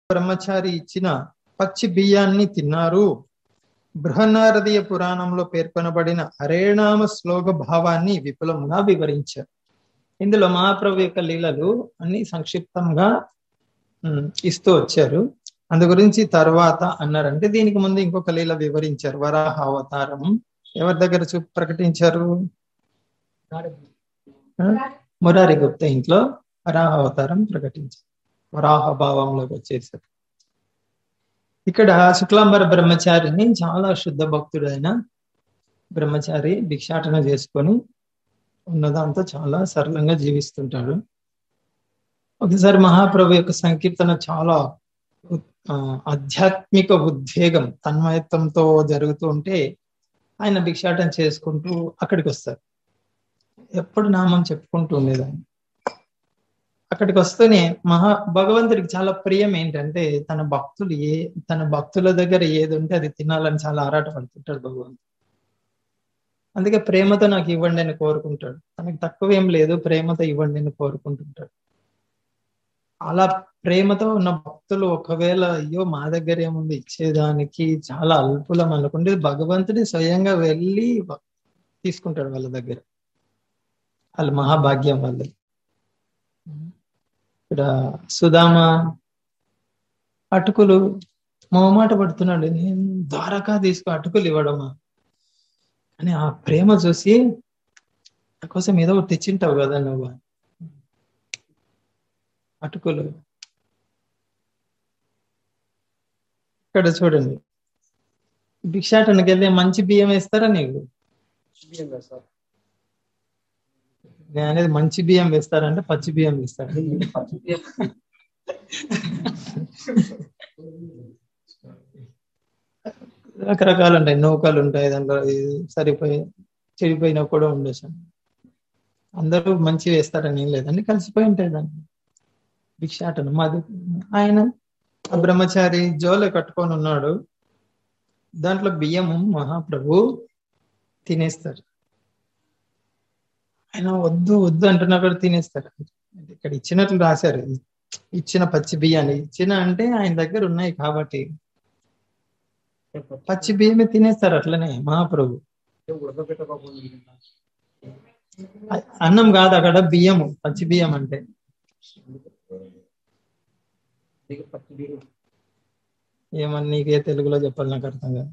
బ్రహ్మచారి ఇచ్చిన పచ్చి బియ్యాన్ని తిన్నారు బృహన్నారదీయ పురాణంలో పేర్కొనబడిన హరేనామ శ్లోక భావాన్ని విపులంగా వివరించారు ఇందులో మహాప్రభు యొక్క లీలలు అన్ని సంక్షిప్తంగా ఇస్తూ వచ్చారు అందు గురించి తర్వాత అన్నారంటే దీనికి ముందు ఇంకొక లీల వివరించారు వరాహ అవతారం ఎవరి దగ్గర చూ ప్రకటించారు మురారి గుప్త ఇంట్లో వరాహ అవతారం ప్రకటించారు వరాహ భావంలోకి వచ్చేసారు ఇక్కడ శుక్లాంబర బ్రహ్మచారిని చాలా శుద్ధ భక్తుడైన బ్రహ్మచారి భిక్షాటన చేసుకొని ఉన్నదాంతో చాలా సరళంగా జీవిస్తుంటాడు ఒకసారి మహాప్రభు యొక్క సంకీర్తన చాలా ఆధ్యాత్మిక ఉద్వేగం తన్మయత్వంతో జరుగుతూ ఉంటే ఆయన భిక్షాటన చేసుకుంటూ అక్కడికి వస్తారు ఎప్పుడు నామం చెప్పుకుంటూ ఉండేదాన్ని అక్కడికి వస్తేనే మహా భగవంతుడికి చాలా ప్రియం ఏంటంటే తన భక్తులు ఏ తన భక్తుల దగ్గర ఏది ఉంటే అది తినాలని చాలా ఆరాటపడుతుంటాడు భగవంతుడు అందుకే ప్రేమతో నాకు ఇవ్వండి అని కోరుకుంటాడు తనకి తక్కువ ఏం లేదు ప్రేమతో ఇవ్వండి అని కోరుకుంటుంటాడు అలా ప్రేమతో ఉన్న భక్తులు ఒకవేళ అయ్యో మా దగ్గర ఏముంది ఇచ్చేదానికి చాలా అల్పులం అనుకుంటే భగవంతుడి స్వయంగా వెళ్ళి తీసుకుంటాడు వాళ్ళ దగ్గర వాళ్ళ మహాభాగ్యం వాళ్ళది ఇక్కడ సుధామ అటుకులు మొహమాట పడుతున్నాడు నేను ద్వారకా తీసుకో అటుకులు ఇవ్వడమా అని ఆ ప్రేమ చూసి నా కోసం ఏదో ఒకటి తెచ్చింటావు కదా నువ్వు అటుకులు ఇక్కడ చూడండి భిక్షాటనకి వెళ్తే మంచి బియ్యం వేస్తారా నీకు నేను అనేది మంచి బియ్యం వేస్తారంటే పచ్చి బియ్యం వేస్తారు రకరకాలు ఉంటాయి నౌకలు ఉంటాయి దాంట్లో సరిపోయి చెడిపోయినా కూడా ఉండొచ్చు అందరూ మంచి వేస్తారని ఏం లేదండి కలిసిపోయి ఉంటాయి దాన్ని భిక్షాటన మాది ఆయన బ్రహ్మచారి జోలె కట్టుకొని ఉన్నాడు దాంట్లో బియ్యము మహాప్రభు తినేస్తారు ఆయన వద్దు వద్దు అంటున్నా కూడా తినేస్తారు ఇక్కడ ఇచ్చినట్లు రాశారు ఇచ్చిన పచ్చి బియ్యాన్ని ఇచ్చిన అంటే ఆయన దగ్గర ఉన్నాయి కాబట్టి పచ్చి బియ్యమే తినేస్తారు అట్లనే మహాప్రభు అన్నం కాదు అక్కడ బియ్యము పచ్చి బియ్యం అంటే ఏమని నీకే తెలుగులో చెప్పాలి నాకు అర్థం కాదు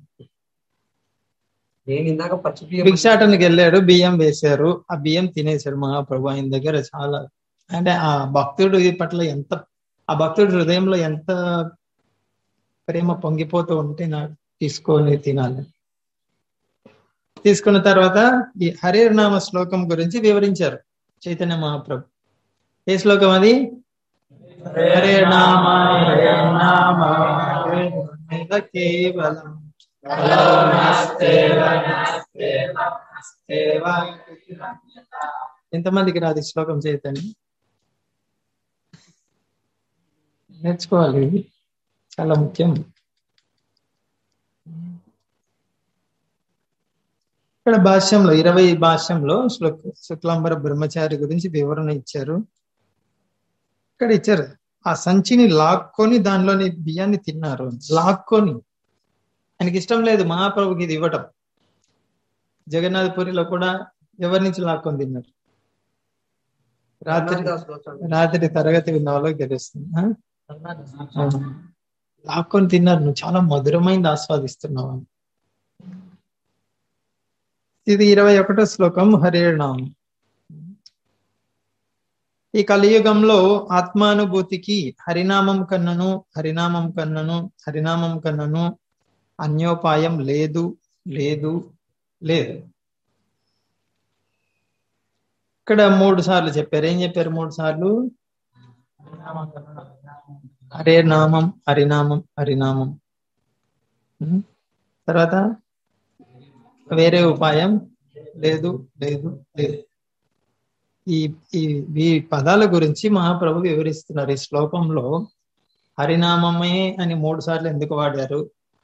నేను ఇందాక పచ్చి బియ్యం భిక్షాటనకి వెళ్ళాడు బియ్యం వేశారు ఆ బియ్యం తినేశాడు మహాప్రభు ఆయన దగ్గర చాలా అంటే ఆ భక్తుడు పట్ల ఎంత ఆ భక్తుడి హృదయంలో ఎంత ప్రేమ పొంగిపోతూ ఉంటే నాకు తీసుకొని తినాలి తీసుకున్న తర్వాత ఈ హరినామ శ్లోకం గురించి వివరించారు చైతన్య మహాప్రభు ఏ శ్లోకం అది హరే నామ హరే నామ కేవలం ఎంతమందికి రాదు ఈ శ్లోకం చైతన్య నేర్చుకోవాలి ఇది చాలా ముఖ్యం ఇక్కడ భాష్యంలో ఇరవై భాష్యంలో శుక్లాంబర బ్రహ్మచారి గురించి వివరణ ఇచ్చారు ఇక్కడ ఇచ్చారు ఆ సంచిని లాక్కొని దానిలోని బియ్యాన్ని తిన్నారు లాక్కొని ఆయనకి ఇష్టం లేదు మహాప్రభుకి ఇది ఇవ్వటం జగన్నాథపురిలో కూడా ఎవరి నుంచి లాక్కొని తిన్నారు రాత్రి రాత్రి తరగతి విన్న వాళ్ళకి తెలుస్తుంది లాక్కొని తిన్నారు నువ్వు చాలా మధురమైంది ఆస్వాదిస్తున్నావు అని ఇది ఇరవై ఒకటో శ్లోకం హరేణాం ఈ కలియుగంలో ఆత్మానుభూతికి హరినామం కన్నను హరినామం కన్నను హరినామం కన్నను అన్యోపాయం లేదు లేదు లేదు ఇక్కడ మూడు సార్లు చెప్పారు ఏం చెప్పారు మూడు సార్లు హరే నామం హరినామం హరినామం తర్వాత వేరే ఉపాయం లేదు లేదు లేదు ఈ ఈ పదాల గురించి మహాప్రభు వివరిస్తున్నారు ఈ శ్లోకంలో హరినామమే అని మూడు సార్లు ఎందుకు వాడారు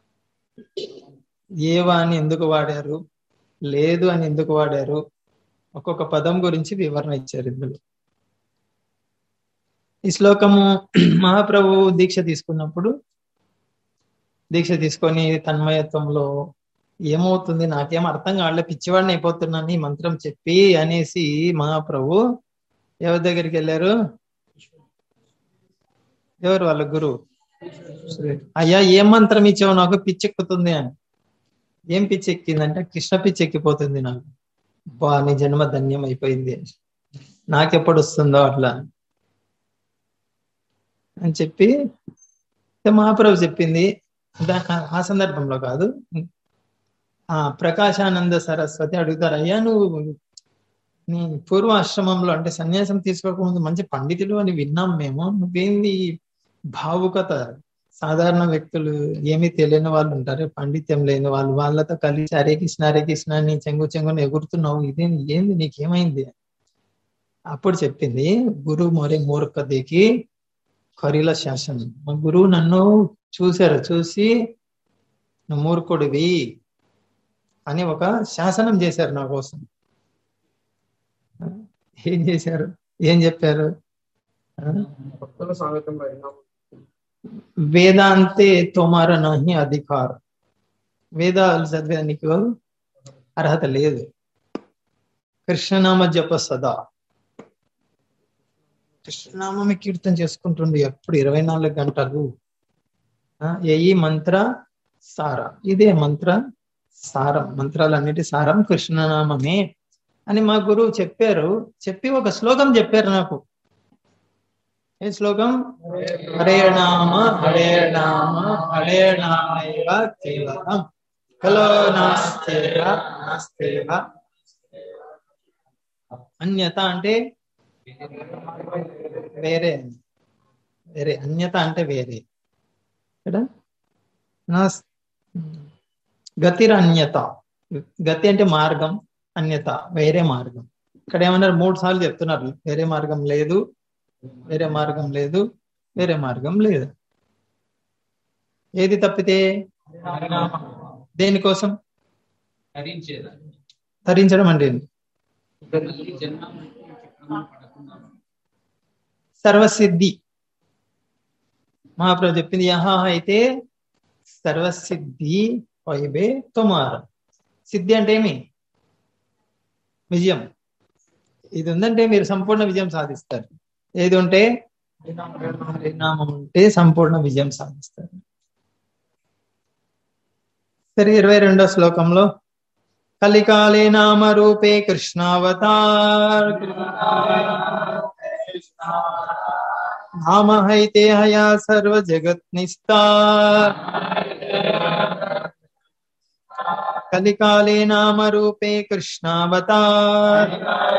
ఏవా అని ఎందుకు వాడారు లేదు అని ఎందుకు వాడారు ఒక్కొక్క పదం గురించి వివరణ ఇచ్చారు ఇందులో ఈ శ్లోకము మహాప్రభు దీక్ష తీసుకున్నప్పుడు దీక్ష తీసుకొని తన్మయత్వంలో ఏమవుతుంది నాకేం అర్థం కావట్లే పిచ్చివాడిని అయిపోతున్నాను ఈ మంత్రం చెప్పి అనేసి మహాప్రభు ఎవరి దగ్గరికి వెళ్ళారు ఎవరు వాళ్ళ గురువు అయ్యా ఏం మంత్రం ఇచ్చావు నాకు పిచ్చెక్కుతుంది అని ఏం పిచ్చెక్కిందంటే కృష్ణ పిచ్చెక్కిపోతుంది నాకు బా నీ జన్మ ధన్యం అయిపోయింది అని నాకెప్పుడు వస్తుందో అట్లా అని చెప్పి మహాప్రభు చెప్పింది ఆ సందర్భంలో కాదు ఆ ప్రకాశానంద సరస్వతి అడుగుతారు అయ్యా నువ్వు నీ పూర్వ ఆశ్రమంలో అంటే సన్యాసం తీసుకోకముందు మంచి పండితులు అని విన్నాం మేము నువ్వేంది భావుకత సాధారణ వ్యక్తులు ఏమీ తెలియని వాళ్ళు ఉంటారు పండిత్యం లేని వాళ్ళు వాళ్ళతో కలిసి హరే కృష్ణ హరే కృష్ణ నీ చెంగు చెంగుని ఎగురుతున్నావు ఇదే ఏంది నీకేమైంది అప్పుడు చెప్పింది గురువు మొరే మూర్ఖతకి ఖరీల శాసనం మా గురువు నన్ను చూశారు చూసి నువ్వు మూర్ఖుడివి అని ఒక శాసనం చేశారు నా కోసం ఏం చేశారు ఏం చెప్పారు వేదాంతే తోమార నహి అధికార్ వేదాలు చదివేదానికి అర్హత లేదు కృష్ణనామ జప సదా కృష్ణనామమే కీర్తన చేసుకుంటుంది ఎప్పుడు ఇరవై నాలుగు గంటలు ఈ మంత్ర సారం ఇదే మంత్ర సారం మంత్రాలన్నిటి సారం కృష్ణనామమే అని మా గురువు చెప్పారు చెప్పి ఒక శ్లోకం చెప్పారు నాకు ఏ శ్లోకం హరే నామ హరే నామ హరే నామైవ కేవలం కలో నాస్తేవ నాస్తేవ అన్యత అంటే వేరే వేరే అన్యత అంటే వేరే కదా నా గతిరన్యత గతి అంటే మార్గం అన్యత వేరే మార్గం ఇక్కడ ఏమన్నారు మూడు సార్లు చెప్తున్నారు వేరే మార్గం లేదు వేరే మార్గం లేదు వేరే మార్గం లేదు ఏది తప్పితే దేనికోసం తరించడం అంటే సర్వసిద్ధి మహాప్రభు చెప్పింది యహా అయితే సర్వసిద్ధి వైబే తొమార సిద్ధి అంటే ఏమి విజయం ఇది ఉందంటే మీరు సంపూర్ణ విజయం సాధిస్తారు ఏది ఉంటే పరిణామం ఉంటే సంపూర్ణ విజయం సాధిస్తారు సరే ఇరవై రెండో శ్లోకంలో కలికాలే నామ రూపే కృష్ణావతార్ నామ హైతే హయా సర్వ జగత్ నిస్తార్ కలికాలే నామ రూపే కృష్ణావతార్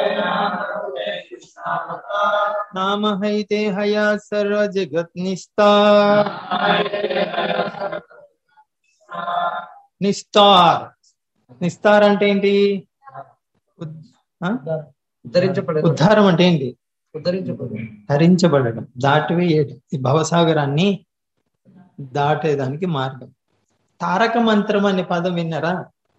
నామ హైతే హయా సర్వ జగత్ నిస్తార్ నిస్తార్ నిస్తార్ అంటే ఏంటి ఉద్ధారం అంటే ఏంటి ధరించబడడం దాటివేయడం ఈ భవసాగరాన్ని దాటేదానికి మార్గం తారక మంత్రం అనే పదం విన్నారా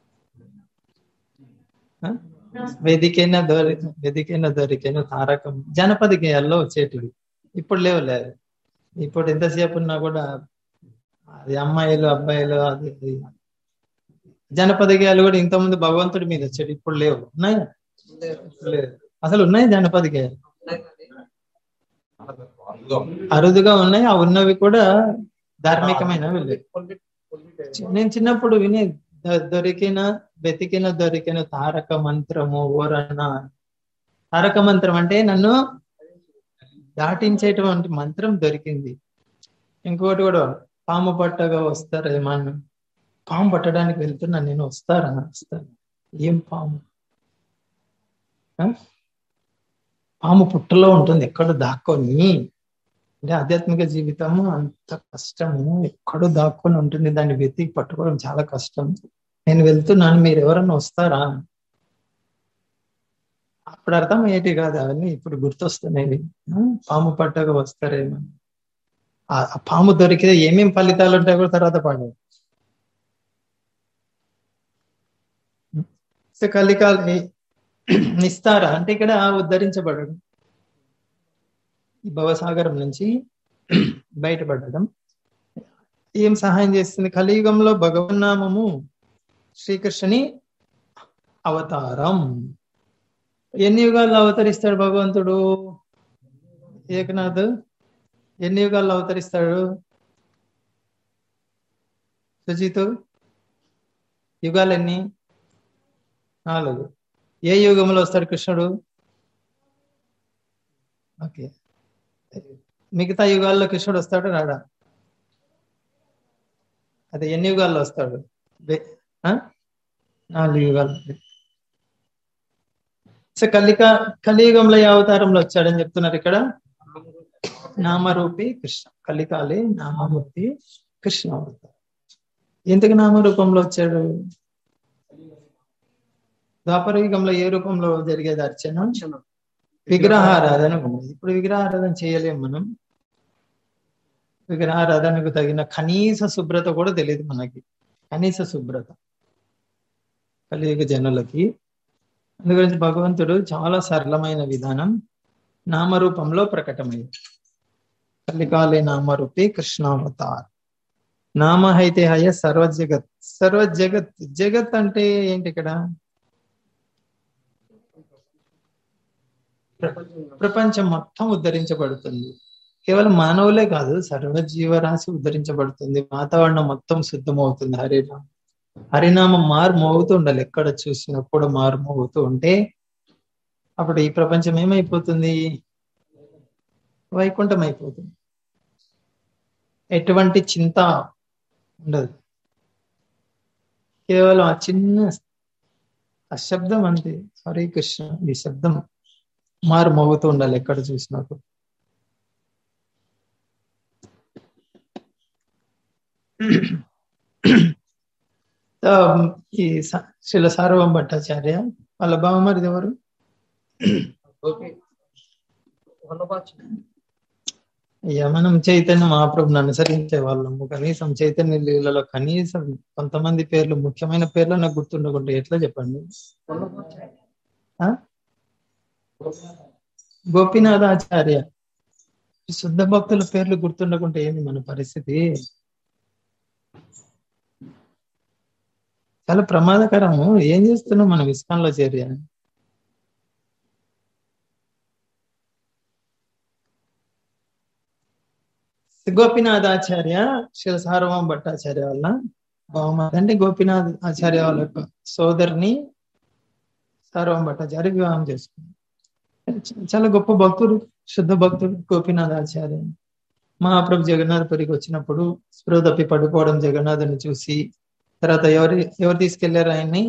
వెదికైనా దొరి వెదికైనా దొరికైనా తారకం జనపద గేయాల్లో వచ్చేటివి ఇప్పుడు లేవు లేదు ఇప్పుడు ఎంతసేపు ఉన్నా కూడా అది అమ్మాయిలు అబ్బాయిలు అది జనపద గేయాలు కూడా ఇంతకుముందు భగవంతుడి మీద వచ్చేటి ఇప్పుడు లేవు ఉన్నాయా లేదు అసలు ఉన్నాయి జనపద గేయాలు అరుదుగా ఉన్నాయి ఆ ఉన్నవి కూడా ధార్మికమైనవి లేవు నేను చిన్నప్పుడు వినే దొరికిన వెతికిన దొరికిన తారక మంత్రము ఓరణ తారక మంత్రం అంటే నన్ను దాటించేటువంటి మంత్రం దొరికింది ఇంకోటి కూడా పాము పట్టగా వస్తారేమన్నా పాము పట్టడానికి వెళ్తున్నా నేను వస్తారా వస్తాను ఏం పాము పాము పుట్టలో ఉంటుంది ఎక్కడ దాక్కొని అంటే ఆధ్యాత్మిక జీవితము అంత కష్టము ఎక్కడో దాక్కొని ఉంటుంది దాన్ని వెతికి పట్టుకోవడం చాలా కష్టం నేను వెళ్తున్నాను మీరు ఎవరన్నా వస్తారా అప్పుడు అర్థం ఏంటి కాదు అవన్నీ ఇప్పుడు గుర్తొస్తున్నాయి పాము పట్టగా వస్తారేమో ఆ పాము దొరికితే ఏమేం ఫలితాలు ఉంటాయో కూడా తర్వాత పాడు కలికాలి నిస్తారా అంటే ఇక్కడ ఉద్ధరించబడడం ఈ భవసాగరం నుంచి బయటపడడం ఏం సహాయం చేస్తుంది కలియుగంలో భగవన్నామము శ్రీకృష్ణుని అవతారం ఎన్ని యుగాల్లో అవతరిస్తాడు భగవంతుడు ఏకనాథ్ ఎన్ని యుగాల్లో అవతరిస్తాడు సుజిత్ యుగాలు ఎన్ని నాలుగు ఏ యుగంలో వస్తాడు కృష్ణుడు ఓకే మిగతా యుగాల్లో కృష్ణుడు వస్తాడు రాడా అదే ఎన్ని యుగాల్లో వస్తాడు నాలుగు యుగాలు సో కలిక కలియుగంలో ఏ అవతారంలో వచ్చాడని చెప్తున్నారు ఇక్కడ నామరూపి కృష్ణ కలికాలే నామమూర్తి కృష్ణ అవతారం ఎందుకు నామరూపంలో వచ్చాడు ద్వాపర యుగంలో ఏ రూపంలో జరిగేది అర్చన విగ్రహారాధన ఉన్నది ఇప్పుడు విగ్రహారాధన చేయలేం మనం విగ్రహారాధనకు తగిన కనీస శుభ్రత కూడా తెలియదు మనకి కనీస శుభ్రత కలియుగ జనులకి అందుగురించి భగవంతుడు చాలా సరళమైన విధానం నామరూపంలో ప్రకటమైంది కలికాలే నామరూపి కృష్ణావతార్ నామ అయితే హయ సర్వ జగత్ సర్వ జగత్ జగత్ అంటే ఏంటి ఇక్కడ ప్రపంచం మొత్తం ఉద్ధరించబడుతుంది కేవలం మానవులే కాదు సర్వ జీవరాశి ఉద్ధరించబడుతుంది వాతావరణం మొత్తం శుద్ధమవుతుంది హరినామం హరినామం మారు మోగుతూ ఉండాలి ఎక్కడ చూసినప్పుడు మారు మోగుతూ ఉంటే అప్పుడు ఈ ప్రపంచం ఏమైపోతుంది వైకుంఠం అయిపోతుంది ఎటువంటి చింత ఉండదు కేవలం ఆ చిన్న ఆ శబ్దం అంతే హరే కృష్ణ ఈ శబ్దం మారు మోగుతూ ఉండాలి ఎక్కడ చూసినప్పుడు ఈ శిల సార్వం భట్టాచార్య వాళ్ళ బావమరిది ఎవరు అయ్యా మనం చైతన్య మహాప్రభుని అనుసరించే వాళ్ళము కనీసం చైతన్య లీలలో కనీసం కొంతమంది పేర్లు ముఖ్యమైన పేర్లు నాకు గుర్తుండకుంటే ఎట్లా చెప్పండి గోపీనాథాచార్య శుద్ధ భక్తుల పేర్లు గుర్తుండకుంటే ఏంది మన పరిస్థితి చాలా ప్రమాదకరము ఏం చేస్తున్నాం మనం ఇస్కాన్లో చేరి గోపీనాథాచార్య శిల సార్వం భట్టాచార్య వల్ల బహుమతి అంటే గోపీనాథ్ ఆచార్య వాళ్ళ యొక్క సోదరిని సార్వం భట్టాచార్య వివాహం చేసుకుంది చాలా గొప్ప భక్తుడు శుద్ధ భక్తుడు గోపీనాథ్ ఆచార్య మహాప్రభు జగన్నాథపురికి వచ్చినప్పుడు స్పృహ తప్పి పడిపోవడం జగన్నాథుని చూసి తర్వాత ఎవరు ఎవరు తీసుకెళ్లారు ఆయన్ని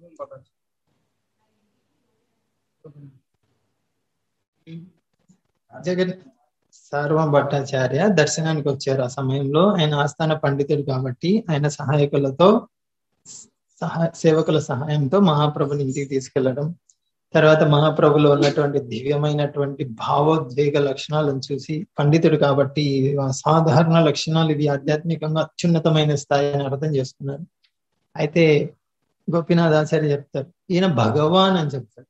జగన్ సార్వం భట్టాచార్య దర్శనానికి వచ్చారు ఆ సమయంలో ఆయన ఆస్థాన పండితుడు కాబట్టి ఆయన సహాయకులతో సహాయ సేవకుల సహాయంతో మహాప్రభుని ఇంటికి తీసుకెళ్లడం తర్వాత మహాప్రభులో ఉన్నటువంటి దివ్యమైనటువంటి భావోద్వేగ లక్షణాలను చూసి పండితుడు కాబట్టి సాధారణ లక్షణాలు ఇవి ఆధ్యాత్మికంగా అత్యున్నతమైన స్థాయి అని అర్థం చేసుకున్నారు అయితే గోపీనాథ్ ఆచార్య చెప్తారు ఈయన భగవాన్ అని చెప్తారు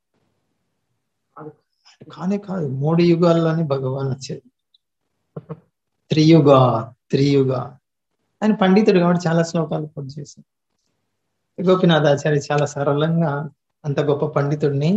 కానీ కాదు మూడు యుగాల్లోనే భగవాన్ వచ్చేది త్రియుగ త్రియుగ ఆయన పండితుడు కాబట్టి చాలా శ్లోకాలు పూర్తి చేశారు గోపీనాథ్ ఆచార్య చాలా సరళంగా అంత గొప్ప పండితుడిని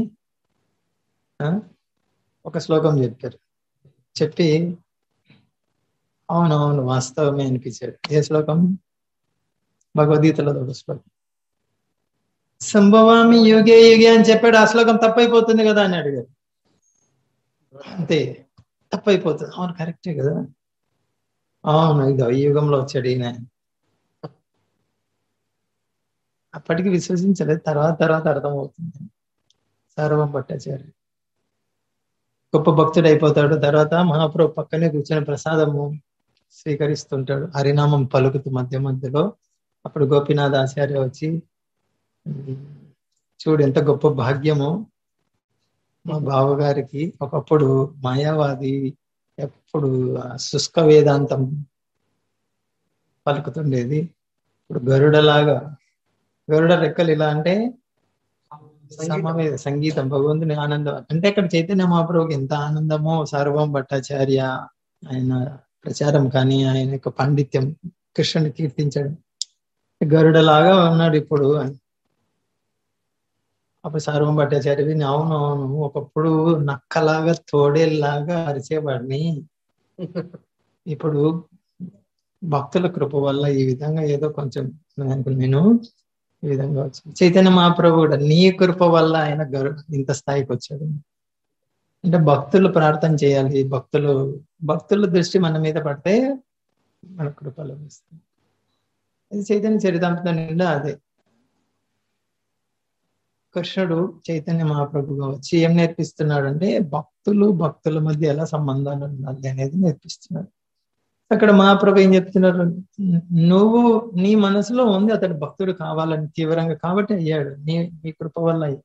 ఒక శ్లోకం చెప్పారు చెప్పి అవునవును వాస్తవమే అనిపించాడు ఏ శ్లోకం భగవద్గీతలో ఒక శ్లోకం సంభవామి యుగే యుగే అని చెప్పాడు ఆ శ్లోకం తప్పైపోతుంది కదా అని అడిగాడు అంతే తప్పైపోతుంది అవును కరెక్టే కదా అవును ఇది ఈ యుగంలో వచ్చాడు ఈయన అప్పటికి విశ్వసించలేదు తర్వాత తర్వాత అర్థమవుతుంది సర్వం భట్టాచార్య గొప్ప భక్తుడు అయిపోతాడు తర్వాత మహాప్రభు పక్కనే కూర్చొని ప్రసాదము స్వీకరిస్తుంటాడు హరినామం పలుకుతూ మధ్య మధ్యలో అప్పుడు గోపీనాథ్ ఆచార్య వచ్చి చూడు ఎంత గొప్ప భాగ్యము మా బావగారికి ఒకప్పుడు మాయావాది ఎప్పుడు శుష్క వేదాంతం పలుకుతుండేది ఇప్పుడు గరుడలాగా గరుడ రెక్కలు ఇలా అంటే సమవేద సంగీతం భగవంతుని ఆనందం అంటే అక్కడ చైతన్య మహాప్రభుకి ఎంత ఆనందమో సర్వం భట్టాచార్య ఆయన ప్రచారం కానీ ఆయన యొక్క పాండిత్యం కృష్ణుని కీర్తించడం గరుడలాగా ఉన్నాడు ఇప్పుడు అని అప్పుడు సర్వం భట్టాచార్య విని అవును అవును ఒకప్పుడు నక్కలాగా తోడేలాగా అరిచేవాడిని ఇప్పుడు భక్తుల కృప వల్ల ఈ విధంగా ఏదో కొంచెం నాకు నేను ఈ విధంగా వచ్చాను చైతన్య మహాప్రభు కూడా నీ కృప వల్ల ఆయన గరు ఇంత స్థాయికి వచ్చాడు అంటే భక్తులు ప్రార్థన చేయాలి భక్తులు భక్తుల దృష్టి మన మీద పడితే మన కృప లభిస్తుంది అది చైతన్య చరితాంతం నిండా అదే కృష్ణుడు చైతన్య మహాప్రభుగా వచ్చి ఏం నేర్పిస్తున్నాడు అంటే భక్తులు భక్తుల మధ్య ఎలా సంబంధాలు ఉండాలి అనేది నేర్పిస్తున్నాడు అక్కడ మహాప్రభు ఏం చెప్తున్నారు నువ్వు నీ మనసులో ఉంది అతడు భక్తుడు కావాలని తీవ్రంగా కాబట్టి అయ్యాడు నీ నీ కృప వల్ల అయ్యాడు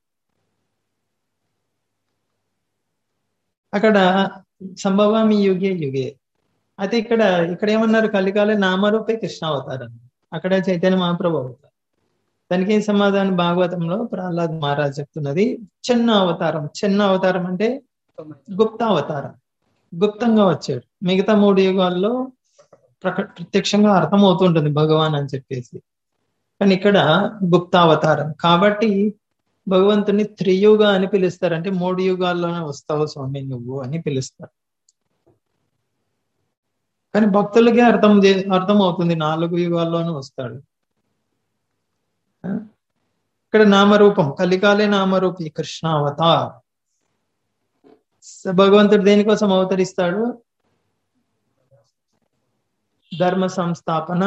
అక్కడ సంభవామి యుగే యుగే అయితే ఇక్కడ ఇక్కడ ఏమన్నారు కలికాలే నామరూపే కృష్ణ అవతారం అక్కడ చైతన్య మహాప్రభు అవుతారు దానికి ఏం సమాధానం భాగవతంలో ప్రహ్లాద్ మహారాజ్ చెప్తున్నది చిన్న అవతారం చిన్న అవతారం అంటే గుప్త అవతారం గుప్తంగా వచ్చాడు మిగతా మూడు యుగాల్లో ప్రక ప్రత్యక్షంగా అర్థమవుతుంటుంది భగవాన్ అని చెప్పేసి కానీ ఇక్కడ గుప్తావతారం కాబట్టి భగవంతుని త్రియుగ అని పిలుస్తారు అంటే మూడు యుగాల్లోనే వస్తావు స్వామి నువ్వు అని పిలుస్తారు కానీ భక్తులకే అర్థం అర్థం అవుతుంది నాలుగు యుగాల్లోనే వస్తాడు ఇక్కడ నామరూపం కలికాలే నామరూపి కృష్ణ అవతార్ భగవంతుడు దేనికోసం అవతరిస్తాడు ధర్మ సంస్థాపన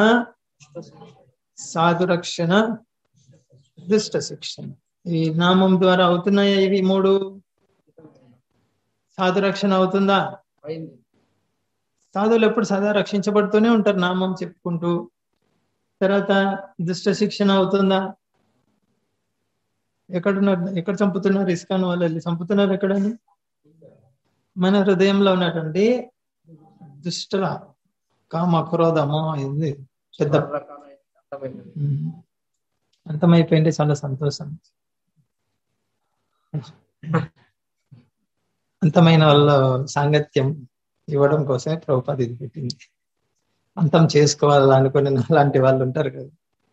సాధురక్షణ దుష్ట శిక్షణ ఈ నామం ద్వారా అవుతున్నాయా ఇవి మూడు సాధురక్షణ అవుతుందా సాధువులు ఎప్పుడు సదా రక్షించబడుతూనే ఉంటారు నామం చెప్పుకుంటూ తర్వాత దుష్ట శిక్షణ అవుతుందా ఎక్కడున్నారు ఎక్కడ చంపుతున్నారు ఇస్కాన్ వాళ్ళు వెళ్ళి చంపుతున్నారు ఎక్కడని మన హృదయంలో ఉన్నటువంటి దుష్టుల కామ క్రోధము ఇది పెద్ద అంతమైపోయింది చాలా సంతోషం అంతమైన వాళ్ళ సాంగత్యం ఇవ్వడం కోసమే ప్రభుపాద ఇది పెట్టింది అంతం చేసుకోవాలనుకునే అలాంటి వాళ్ళు ఉంటారు కదా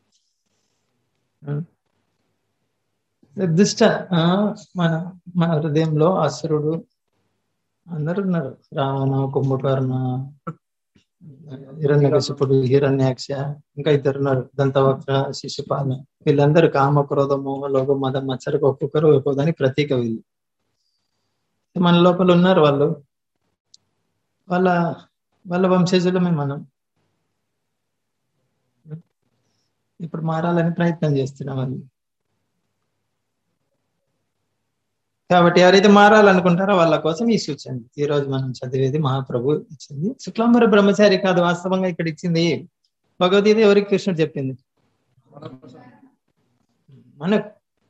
దుష్ట మన మన హృదయంలో అసురుడు అందరు ఉన్నారు రావణ కుంభకర్ణ హిరణ్యకశిపుడు హిరణ్యాక్ష ఇంకా ఇద్దరు ఉన్నారు దంతవక్ర శిశుపాల వీళ్ళందరూ కామ క్రోధము లోక మదం మచ్చరకు ఒక్కొక్కరు ఒక్కొక్కదానికి ప్రతీక వీళ్ళు మన లోపల ఉన్నారు వాళ్ళు వాళ్ళ వాళ్ళ వంశజులమే మనం ఇప్పుడు మారాలని ప్రయత్నం చేస్తున్నాం అది కాబట్టి ఎవరైతే మారాలనుకుంటారో వాళ్ళ కోసం ఈ సూచన ఈ రోజు మనం చదివేది మహాప్రభు ఇచ్చింది శుక్లాంబర బ్రహ్మచారి కాదు వాస్తవంగా ఇక్కడ ఇచ్చింది భగవద్గీత ఎవరికి కృష్ణుడు చెప్పింది మనకు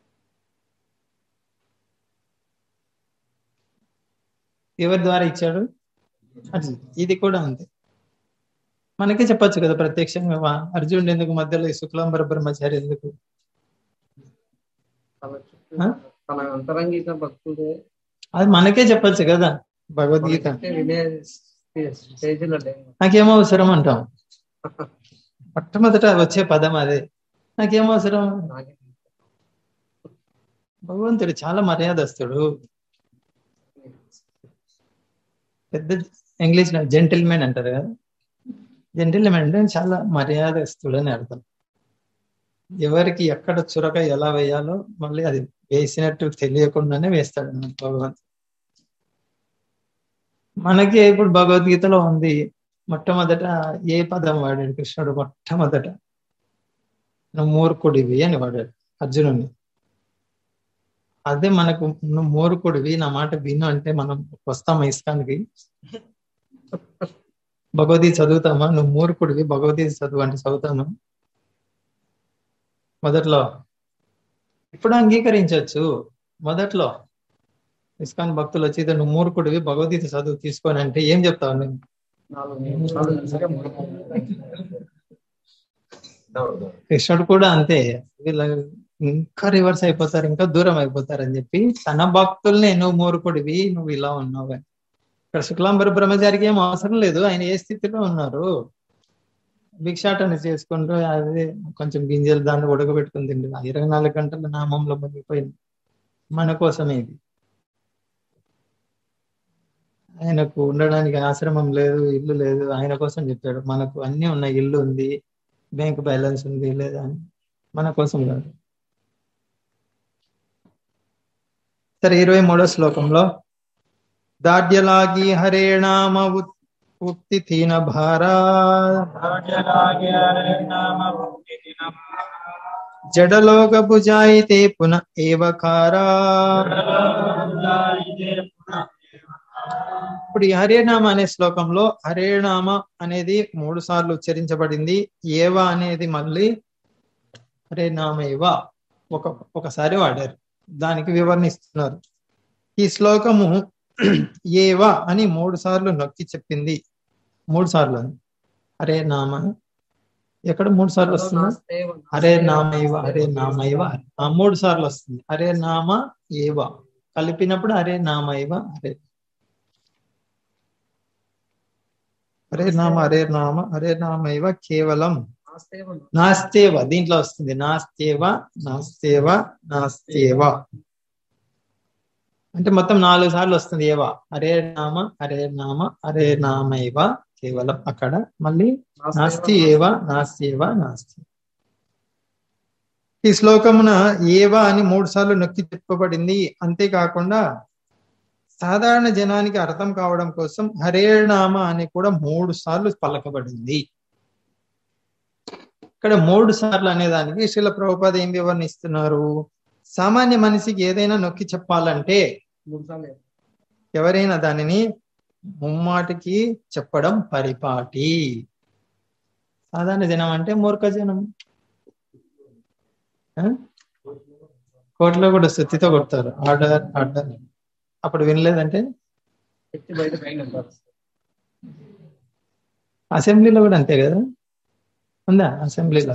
ఎవరి ద్వారా ఇచ్చాడు ఇది కూడా అంతే మనకే చెప్పొచ్చు కదా ప్రత్యక్షంగా అర్జునుడు ఎందుకు మధ్యలో ఈ శుక్లాంబర బ్రహ్మచారి ఎందుకు తన అంతరంగిక భక్తుడే అది మనకే చెప్పొచ్చు కదా భగవద్గీత వినే స్టేజ్లో లేము నాకేం అవసరం అంటాం మొట్టమొదట వచ్చే పదం అదే నాకేం అవసరం నాకే భగవంతుడు చాలా మర్యాదస్తుడు పెద్ద ఇంగ్లీష్ లో జెంటిల్మెన్ అంటారు కదా జెంటిల్మెన్ అంటే చాలా మర్యాదస్తుడు అని అర్థం ఎవరికి ఎక్కడ చురక ఎలా వేయాలో మళ్ళీ అది వేసినట్టు తెలియకుండానే వేస్తాడు అన్నమాట భగవంతుడు మనకి ఇప్పుడు భగవద్గీతలో ఉంది మొట్టమొదట ఏ పదం వాడాడు కృష్ణుడు మొట్టమొదట నువ్వు మూర్ఖుడివి అని వాడాడు అర్జునుడిని అదే మనకు నువ్వు మూర్ఖుడివి నా మాట విను అంటే మనం వస్తామా ఇస్కాన్కి భగవద్గీత చదువుతామా నువ్వు మూర్ఖుడివి భగవద్గీత చదువు అంటే చదువుతామా మొదట్లో ఇప్పుడు అంగీకరించవచ్చు మొదట్లో ఇస్కాన్ భక్తులు వచ్చి "ఇదే నువ్వు మూర్ఖుడివి భగవద్గీత చదువు తీసుకొని అంటే ఏం చెప్తావు నేను నాలుగు నిమిషాలు నిజంగా కృష్ణుడు కూడా అంతే వీళ్ళ ఇంకా రివర్స్ అయిపోతారు ఇంకా దూరం అయిపోతారు అని చెప్పి తన భక్తుల్ని నువ్వు మూర్ఖుడివి నువ్వు ఇలా ఉన్నావు అని ఇక్కడ శుక్లాంబర బ్రహ్మచారికి ఏం అవసరం లేదు ఆయన ఏ స్థితిలో ఉన్నారు భిక్షాటన చేసుకుంటూ అదే కొంచెం గింజలు దాన్ని ఉడకబెట్టుకుని తిండి ఇరవై నాలుగు గంటల నామంలో మునిగిపోయింది మన కోసమే ఇది ఆయనకు ఉండడానికి ఆశ్రమం లేదు ఇల్లు లేదు ఆయన కోసం చెప్పాడు మనకు అన్ని ఉన్నాయి ఇల్లు ఉంది బ్యాంక్ బ్యాలెన్స్ ఉంది లేదా అని మన కోసం కాదు సరే ఇరవై మూడో శ్లోకంలో దాడ్యలాగి హరేణామ ఉక్తి తీన భారా జడలోక భుజాయితే పున ఏవకారా ఇప్పుడు ఈ హరేనామ అనే శ్లోకంలో హరేనామ అనేది మూడు సార్లు ఉచ్చరించబడింది ఏవ అనేది మళ్ళీ హరేనామ ఏవ ఒక ఒకసారి వాడారు దానికి వివరణ ఇస్తున్నారు ఈ శ్లోకము ఏవ అని మూడు సార్లు నొక్కి చెప్పింది మూడు సార్లు అని హరే నామ ఎక్కడ మూడు సార్లు వస్తుంది హరే నామ ఇవ హరే నామ ఇవ ఆ మూడు సార్లు వస్తుంది హరే నామ ఏవ కలిపినప్పుడు హరే నామ ఇవ హరే హరే నామ హరే నామ హరే నామ ఇవ కేవలం నాస్తేవ దీంట్లో వస్తుంది నాస్తేవ నాస్తేవ నాస్తేవ అంటే మొత్తం నాలుగు సార్లు వస్తుంది ఏవా హరే నామ హరే నామ హరే నామ ఇవ కేవలం అక్కడ మళ్ళీ నాస్తి ఏవ నాస్తి ఏవ నాస్తి ఈ శ్లోకమున ఏవ అని మూడు సార్లు నొక్కి చెప్పబడింది అంతేకాకుండా సాధారణ జనానికి అర్థం కావడం కోసం హరే నామ అని కూడా మూడు సార్లు పలకబడింది ఇక్కడ మూడు సార్లు అనే దానికి శిల ప్రభుపాద ఏం వివరణ ఇస్తున్నారు సామాన్య మనిషికి ఏదైనా నొక్కి చెప్పాలంటే ఎవరైనా దానిని ముమ్మాటికి చెప్పడం పరిపాటి సాధారణ జనం అంటే మూర్ఖ జనం కోర్టులో కూడా శుద్ధితో కొడతారు ఆర్డర్ ఆర్డర్ అప్పుడు వినలేదంటే అసెంబ్లీలో కూడా అంతే కదా ఉందా అసెంబ్లీలో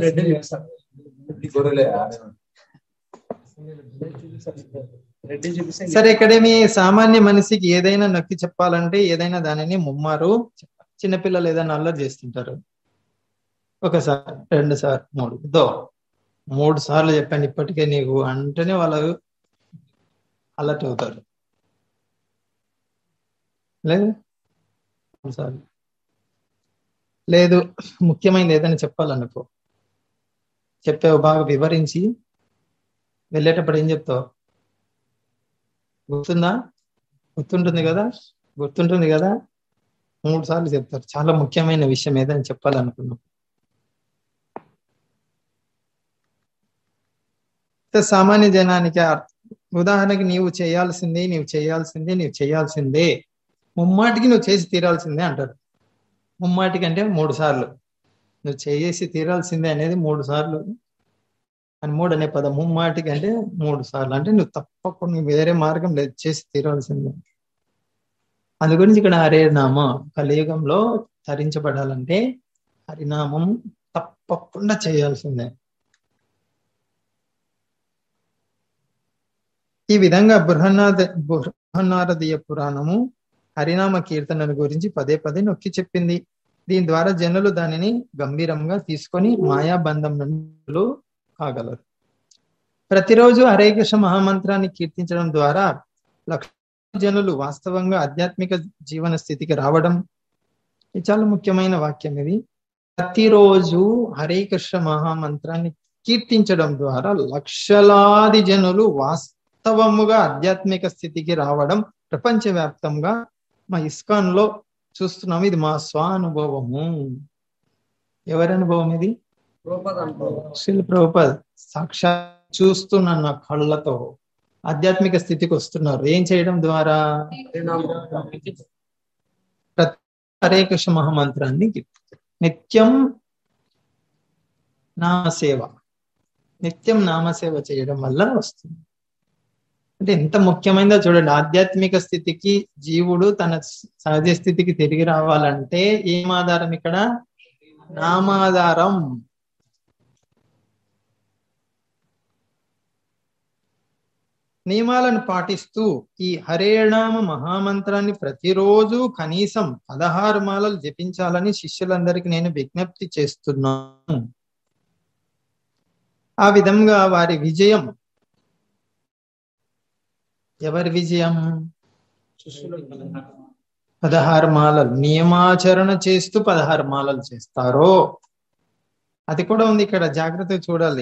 సరే ఇక్కడేమి సామాన్య మనిషికి ఏదైనా నొక్కి చెప్పాలంటే ఏదైనా దానిని ముమ్మారు చిన్నపిల్లలు ఏదైనా అల్లరి చేస్తుంటారు ఒకసారి రెండు సార్ మూడు దో మూడు సార్లు చెప్పాను ఇప్పటికే నీకు అంటేనే వాళ్ళు అలర్ట్ అవుతారు లేదు మూడు సార్లు లేదు ముఖ్యమైనది ఏదైనా చెప్పాలనుకో చెప్పావు బాగా వివరించి వెళ్ళేటప్పుడు ఏం చెప్తావు గుర్తుందా గుర్తుంటుంది కదా గుర్తుంటుంది కదా మూడు సార్లు చెప్తారు చాలా ముఖ్యమైన విషయం ఏదని చెప్పాలనుకున్నాం సామాన్య జనానికి ఉదాహరణకి నీవు చేయాల్సిందే నీవు చేయాల్సిందే నీవు చేయాల్సిందే ముమ్మాటికి నువ్వు చేసి తీరాల్సిందే అంటారు ముమ్మాటికి అంటే మూడు సార్లు నువ్వు చేసి తీరాల్సిందే అనేది మూడు సార్లు అని మూడు అనే పదం ముమ్మాటికి అంటే మూడు సార్లు అంటే నువ్వు తప్పకుండా వేరే మార్గం లేదు చేసి తీరాల్సిందే అందు గురించి ఇక్కడ హరినామ కలియుగంలో ధరించబడాలంటే హరినామం తప్పకుండా చేయాల్సిందే ఈ విధంగా బృహన్నాద బృహన్నారదీయ పురాణము హరినామ కీర్తనను గురించి పదే పదే నొక్కి చెప్పింది దీని ద్వారా జనులు దానిని గంభీరంగా తీసుకొని మాయాబంధం నుండి కాగలరు ప్రతిరోజు హరే కృష్ణ మహామంత్రాన్ని కీర్తించడం ద్వారా లక్ష జనులు వాస్తవంగా ఆధ్యాత్మిక జీవన స్థితికి రావడం ఇది చాలా ముఖ్యమైన వాక్యం ఇది ప్రతిరోజు హరే కృష్ణ మహామంత్రాన్ని కీర్తించడం ద్వారా లక్షలాది జనులు వాస్తవముగా ఆధ్యాత్మిక స్థితికి రావడం ప్రపంచవ్యాప్తంగా మా ఇస్కాన్ లో చూస్తున్నాం ఇది మా స్వానుభవము ఎవరి అనుభవం ఇది శిల్ ప్రభుపద్ సాక్షాత్ చూస్తున్న నా కళ్ళతో ఆధ్యాత్మిక స్థితికి వస్తున్నారు ఏం చేయడం ద్వారా హరే కృష్ణ మహామంత్రాన్ని నిత్యం నామసేవ నిత్యం నామసేవ చేయడం వల్ల వస్తుంది అంటే ఎంత ముఖ్యమైనదో చూడండి ఆధ్యాత్మిక స్థితికి జీవుడు తన సహజ స్థితికి తిరిగి రావాలంటే ఏం ఆధారం ఇక్కడ నామాధారం నియమాలను పాటిస్తూ ఈ హరేనామ మహామంత్రాన్ని ప్రతిరోజు కనీసం పదహారు మాలలు జపించాలని శిష్యులందరికీ నేను విజ్ఞప్తి చేస్తున్నాను ఆ విధంగా వారి విజయం ఎవరి విజయం పదహారు మాలలు నియమాచరణ చేస్తూ పదహారు మాలలు చేస్తారో అది కూడా ఉంది ఇక్కడ జాగ్రత్తగా చూడాలి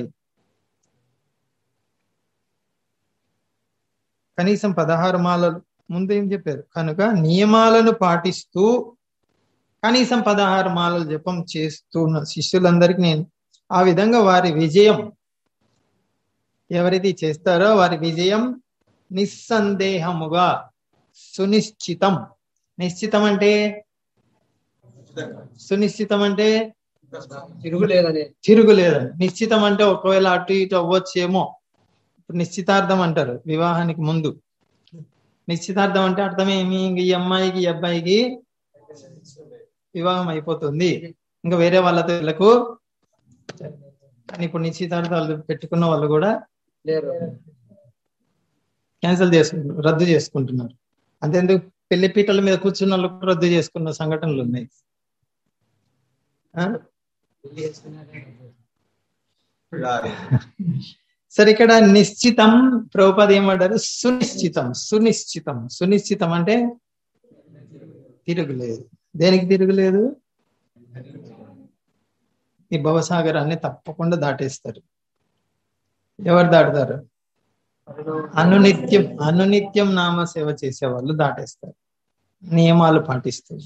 కనీసం పదహారు మాలలు ముందు ఏం చెప్పారు కనుక నియమాలను పాటిస్తూ కనీసం పదహారు మాలలు జపం చేస్తున్న శిష్యులందరికీ నేను ఆ విధంగా వారి విజయం ఎవరైతే చేస్తారో వారి విజయం నిస్సందేహముగా సునిశ్చితం నిశ్చితం అంటే సునిశ్చితం అంటే తిరుగులేదని తిరుగులేదని నిశ్చితం అంటే ఒకవేళ అటు ఇటు అవ్వచ్చేమో ఇప్పుడు నిశ్చితార్థం అంటారు వివాహానికి ముందు నిశ్చితార్థం అంటే అర్థం ఏమి ఇంక ఈ అమ్మాయికి ఈ అబ్బాయికి వివాహం అయిపోతుంది ఇంకా వేరే వాళ్ళతో వీళ్ళకు కానీ ఇప్పుడు నిశ్చితార్థాలు పెట్టుకున్న వాళ్ళు కూడా లేరు క్యాన్సిల్ చేసుకుంటున్నారు రద్దు చేసుకుంటున్నారు అంతేందుకు పెళ్లి పీటల మీద కూర్చున్న వాళ్ళు కూడా రద్దు చేసుకున్న సంఘటనలు ఉన్నాయి ఆ? సరే ఇక్కడ నిశ్చితం ప్రభుపద ఏమంటారు సునిశ్చితం సునిశ్చితం సునిశ్చితం అంటే తిరుగులేదు దేనికి తిరుగులేదు ఈ భవసాగరాన్ని తప్పకుండా దాటేస్తారు ఎవరు దాటుతారు అనునిత్యం అనునిత్యం నామ సేవ చేసే వాళ్ళు దాటేస్తారు నియమాలు పాటిస్తూ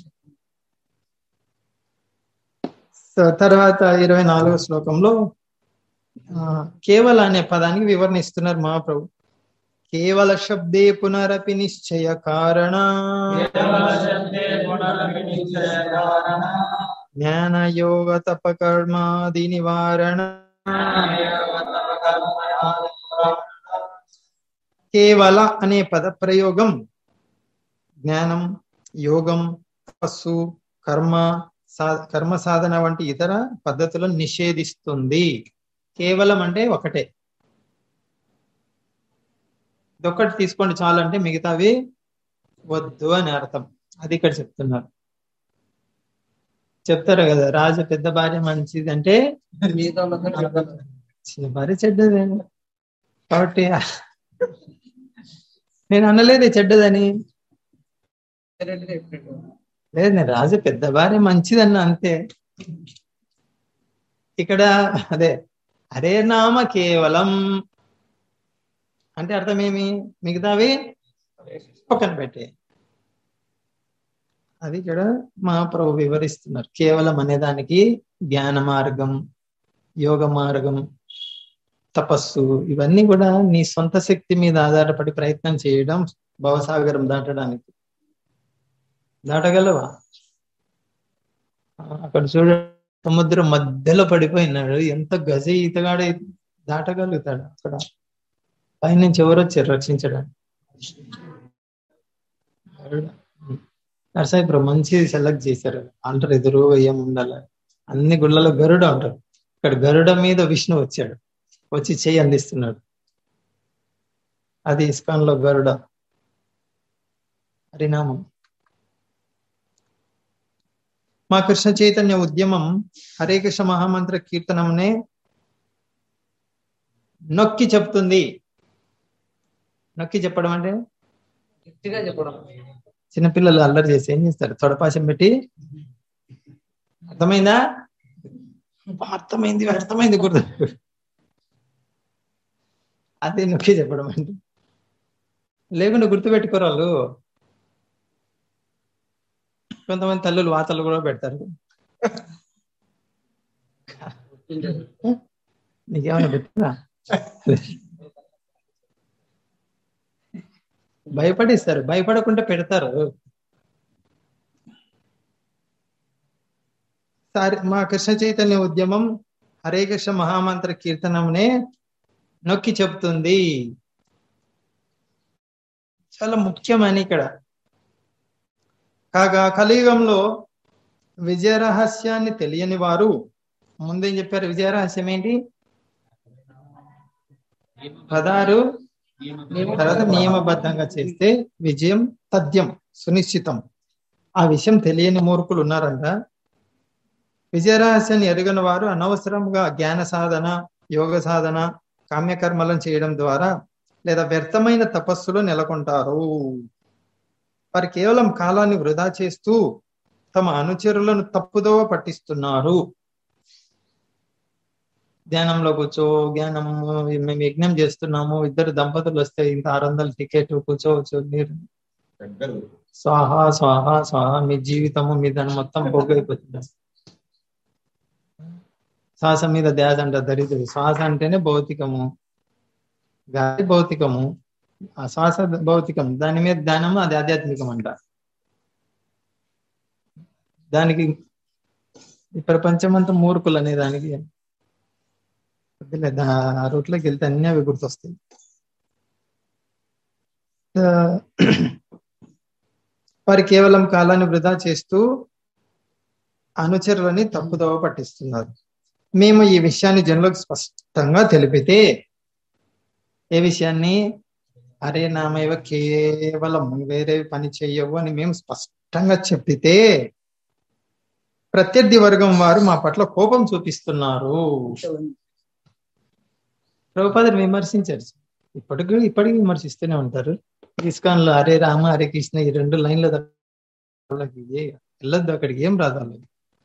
సో తర్వాత ఇరవై నాలుగో శ్లోకంలో ఆ, కేవల అనే పదానికి వివరణ ఇస్తున్నారు మహాప్రభు కేవల శబ్దే పునరపి నిశ్చయ కారణ జ్ఞాన యోగ తప కర్మాది నివారణ కేవల అనే పద ప్రయోగం జ్ఞానం యోగం తపస్సు కర్మ సా కర్మ సాధన వంటి ఇతర పద్ధతులను నిషేధిస్తుంది కేవలం అంటే ఒకటే ఇదొక్కటి తీసుకోండి చాలు అంటే మిగతావి వద్దు అని అర్థం అది ఇక్కడ చెప్తున్నారు చెప్తారు కదా రాజు పెద్ద భార్య మంచిది అంటే మిగతా వాళ్ళందరూ చెడ్డలు. చిన్న భార్య చెడ్డదే కాబట్టి నేను అనలేదు చెడ్డదని డైరెక్ట్గా చెప్పినట్టు. లేదు నేను రాజు పెద్ద భార్య మంచిదన్న అంతే ఇక్కడ అదే హరే నామ కేవలం అంటే అర్థం ఏమి మిగతావి పక్కన పెట్టే అది ఇక్కడ మహాప్రభు వివరిస్తున్నారు కేవలం అనేదానికి జ్ఞాన మార్గం యోగ మార్గం తపస్సు ఇవన్నీ కూడా నీ సొంత శక్తి మీద ఆధారపడి ప్రయత్నం చేయడం భవసాగరం దాటడానికి దాటగలవా ఆ, అక్కడ చూడ సముద్రం మధ్యలో పడిపోయినాడు ఎంత గజ ఈతగాడ దాటగలుగుతాడు అక్కడ పైనుంచి ఎవరు వచ్చారు రక్షించడానికి నరసాయి ఇప్పుడు మంచిది సెలెక్ట్ చేశారు అంటారు ఎదురు ఏం ఉండాలి అన్ని గుళ్ళలో గరుడ అంటారు ఇక్కడ గరుడ మీద విష్ణు వచ్చాడు వచ్చి చెయ్యి అందిస్తున్నాడు అది ఇస్కాన్ లో గరుడ హరినామం మా కృష్ణ చైతన్య ఉద్యమం హరే కృష్ణ మహామంత్ర కీర్తనంనే నొక్కి చెప్తుంది నొక్కి చెప్పడం అంటే గట్టిగా చెప్పడం చిన్నపిల్లలు అల్లరి చేసి ఏం చేస్తారు తొడపాశం పెట్టి అర్థమైందా అర్థమైంది అర్థమైంది గుర్తు అదే నొక్కి చెప్పడం అంటే లేకుండా గుర్తుపెట్టుకోరు వాళ్ళు కొంతమంది తల్లులు వాతలు కూడా పెడతారు నీకేమైనా పెట్టరా భయపడిస్తారు భయపడకుండా పెడతారు సారి మా కృష్ణ చైతన్య ఉద్యమం హరే కృష్ణ మహామంత్ర కీర్తనంనే నొక్కి చెప్తుంది చాలా ముఖ్యమని ఇక్కడ కాగా కలియుగంలో విజయ రహస్యాన్ని తెలియని వారు ముందేం చెప్పారు విజయ రహస్యం ఏంటి పదారు తర్వాత నియమబద్ధంగా చేస్తే విజయం తథ్యం సునిశ్చితం ఆ విషయం తెలియని మూర్ఖులు ఉన్నారంట విజయరహస్యాన్ని ఎరగని వారు అనవసరంగా జ్ఞాన సాధన యోగ సాధన కామ్యకర్మలను చేయడం ద్వారా లేదా వ్యర్థమైన తపస్సులో నెలకొంటారు వారు కేవలం కాలాన్ని వృధా చేస్తూ తమ అనుచరులను తప్పుదోవ పట్టిస్తున్నారు ధ్యానంలో కూర్చో జ్ఞానం మేము యజ్ఞం చేస్తున్నాము ఇద్దరు దంపతులు వస్తే ఇంత ఆరు వందల టికెట్ కూర్చోవచ్చు మీరు స్వాహ స్వాహ స్వాహ మీ జీవితము మీ దాని మొత్తం పోగైపోతుంది శ్వాస మీద ధ్యాస అంట దరిద్రుడు శ్వాస అంటేనే భౌతికము గాలి భౌతికము ఆ శ్వాస భౌతికం దాని మీద ధ్యానము అది ఆధ్యాత్మికం అంట దానికి ఈ ప్రపంచం అంతా మూర్ఖులు అనే దానికి వద్దులే, దా- ఆ రూట్లోకి వెళ్తే అన్ని అవి గుర్తొస్తాయి ఆ, వారు కేవలం కాలాన్ని వృధా చేస్తూ అనుచరులని తప్పుదోవ పట్టిస్తున్నారు మేము ఈ విషయాన్ని జనులకు స్పష్టంగా తెలిపితే ఏ విషయాన్ని అరే నామైవ కేవలం వేరే పని చెయ్యవు అని మేము స్పష్టంగా చెప్పితే ప్రత్యర్థి వర్గం వారు మా పట్ల కోపం చూపిస్తున్నారు ప్రభుపాదులు విమర్శించారు ఇప్పటికి ఇప్పటికి విమర్శిస్తూనే ఉంటారు ఇస్కాన్ లో హరే రామ హరే కృష్ణ ఈ రెండు లైన్ల తప్ప వాళ్ళకి ఏ- వెళ్ళొద్దు అక్కడికి ఏం రాదు వాళ్ళకి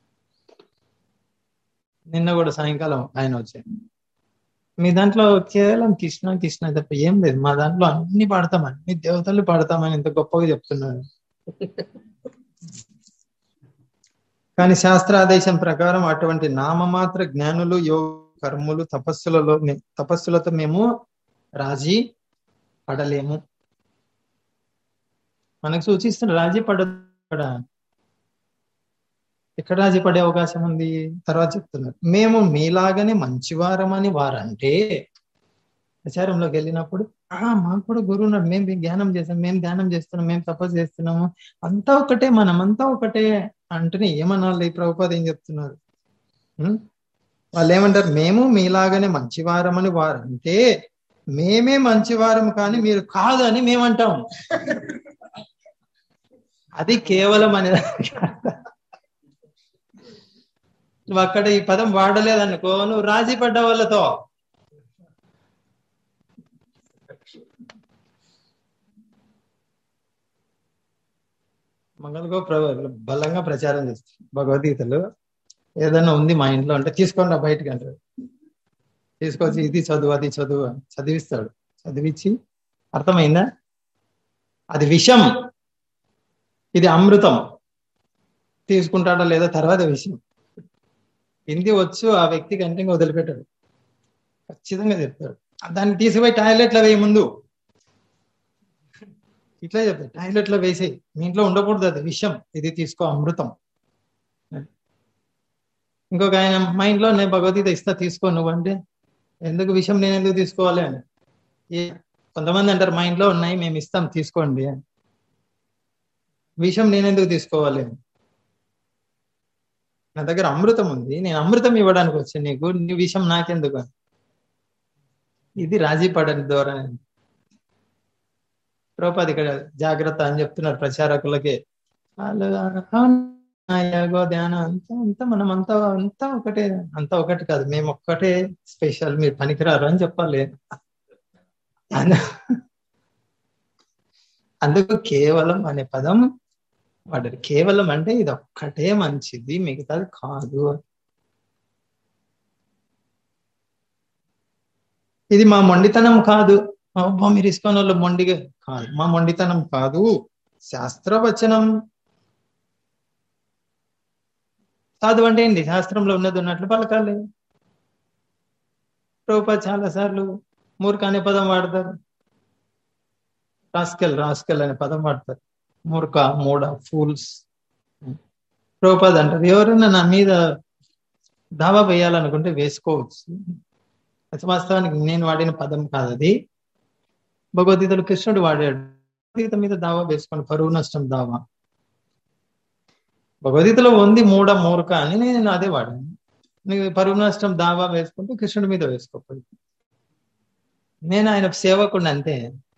నిన్న కూడా సాయంకాలం ఆయన వచ్చారు మీ దాంట్లో కేవలం కృష్ణ కృష్ణ తప్ప ఏం లేదు మా దాంట్లో అన్ని పాడతాం అన్ని దేవతలు పాడతామని ఎంత గొప్పగా చెప్తున్నారు కానీ శాస్త్రాదేశం ప్రకారం అటువంటి నామమాత్ర జ్ఞానులు యోగ కర్ములు తపస్సులలో తపస్సులతో మేము రాజీ పడలేము మనకు సూచిస్తున్న రాజీ పడ ఎక్కడ రాజీ పడే అవకాశం ఉంది తర్వాత చెప్తున్నారు మేము మీలాగానే మంచివారమని వారంటే ప్రచారంలోకి వెళ్ళినప్పుడు ఆ మాకు కూడా గురువు ఉన్నాడు మేము ధ్యానం చేస్తాం మేము ధ్యానం చేస్తున్నాం మేము తపస్సు చేస్తున్నాము అంతా ఒకటే మనం అంతా ఒకటే అంటేనే ఏమనాలి ప్రభుపాద ఏం చెప్తున్నారు ఉం? వాళ్ళు ఏమంటారు మేము మీలాగానే మంచివారమని వారంటే మేమే మంచివారం కానీ మీరు కాదు అని మేమంటాం అది కేవలం అనేది నువ్వు అక్కడ ఈ పదం వాడలేదనుకో నువ్వు రాజీ పడ్డ వాళ్ళతో మంగళగో ప్ర- బలంగా ప్రచారం చేస్తారు భగవద్గీతలు ఏదైనా ఉంది మా ఇంట్లో అంటే తీసుకోండి బయటకు అంటారు తీసుకొచ్చి ఇది చదువు అది చదువు అని చదివిస్తాడు చదివించి అర్థమైందా అది విషం ఇది అమృతం తీసుకుంటాడో లేదో తర్వాత విషయం హిందీ వచ్చు ఆ వ్యక్తి కంటే ఇంకా వదిలిపెట్టాడు ఖచ్చితంగా చెప్తాడు దాన్ని తీసిపోయి టాయిలెట్లో వేయి ముందు ఇట్లా చెప్తాడు టాయిలెట్లో వేసేయి మీ ఇంట్లో ఉండకూడదు అది విషయం ఇది తీసుకో అమృతం ఇంకొక ఆయన మా ఇంట్లో నేను భగవద్గీత ఇస్తా తీసుకో నువ్వు అంటే ఎందుకు విషయం నేను ఎందుకు తీసుకోవాలి అని ఏ కొంతమంది అంటారు మా ఇంట్లో ఉన్నాయి మేము ఇస్తాం తీసుకోండి అని విషయం నేను ఎందుకు తీసుకోవాలి అని నా దగ్గర అమృతం ఉంది నేను అమృతం ఇవ్వడానికి వచ్చాను నీకు నీ విషయం నాకెందుకు అని ఇది రాజీ పడని ధోరణి ద్రౌపది ఇక్కడ జాగ్రత్త అని చెప్తున్నారు ప్రచారకులకి వాళ్ళు "అవును, ఆ యోగో ధ్యానం అంతా అంతా మనం అంతా అంతా ఒకటే అంతా ఒకటి కాదు మేము ఒక్కటే స్పెషల్ మీరు పనికిరారు అని చెప్పాలి అందు- అందుకు కేవలం అనే పదం వాడారు కేవలం అంటే ఇది ఒక్కటే మంచిది మిగతాది కాదు ఇది మా మొండితనం కాదు అబ్బా మీరు ఇసుకొని వాళ్ళు మొండిగా కాదు మా మొండితనం కాదు శాస్త్రవచనం కాదు అంటే ఏంటి శాస్త్రంలో ఉన్నది ఉన్నట్లు పలకాలి ప్రభుపా చాలా సార్లు మూర్ఖ అనే పదం వాడతారు రాస్కెల్ రాస్కెల్ అనే పదం వాడతారు మూర్ఖ మూడ ఫూల్స్ ప్రభుపాద్ అంటారు ఎవరైనా నా మీద దావా వేయాలనుకుంటే వేసుకోవచ్చు అది వాస్తవానికి నేను వాడిన పదం కాదు అది భగవద్గీతలో కృష్ణుడు వాడాడు భగవద్గీత మీద దావా వేసుకోండి పరువు నష్టం దావా భగవద్గీతలో ఉంది మూడ మూర్ఖ అని నేను అదే వాడాను నీకు పరువు నష్టం దావా వేసుకుంటే కృష్ణుడి మీద వేసుకోకపోయి నేను ఆయన సేవకుడు అంతే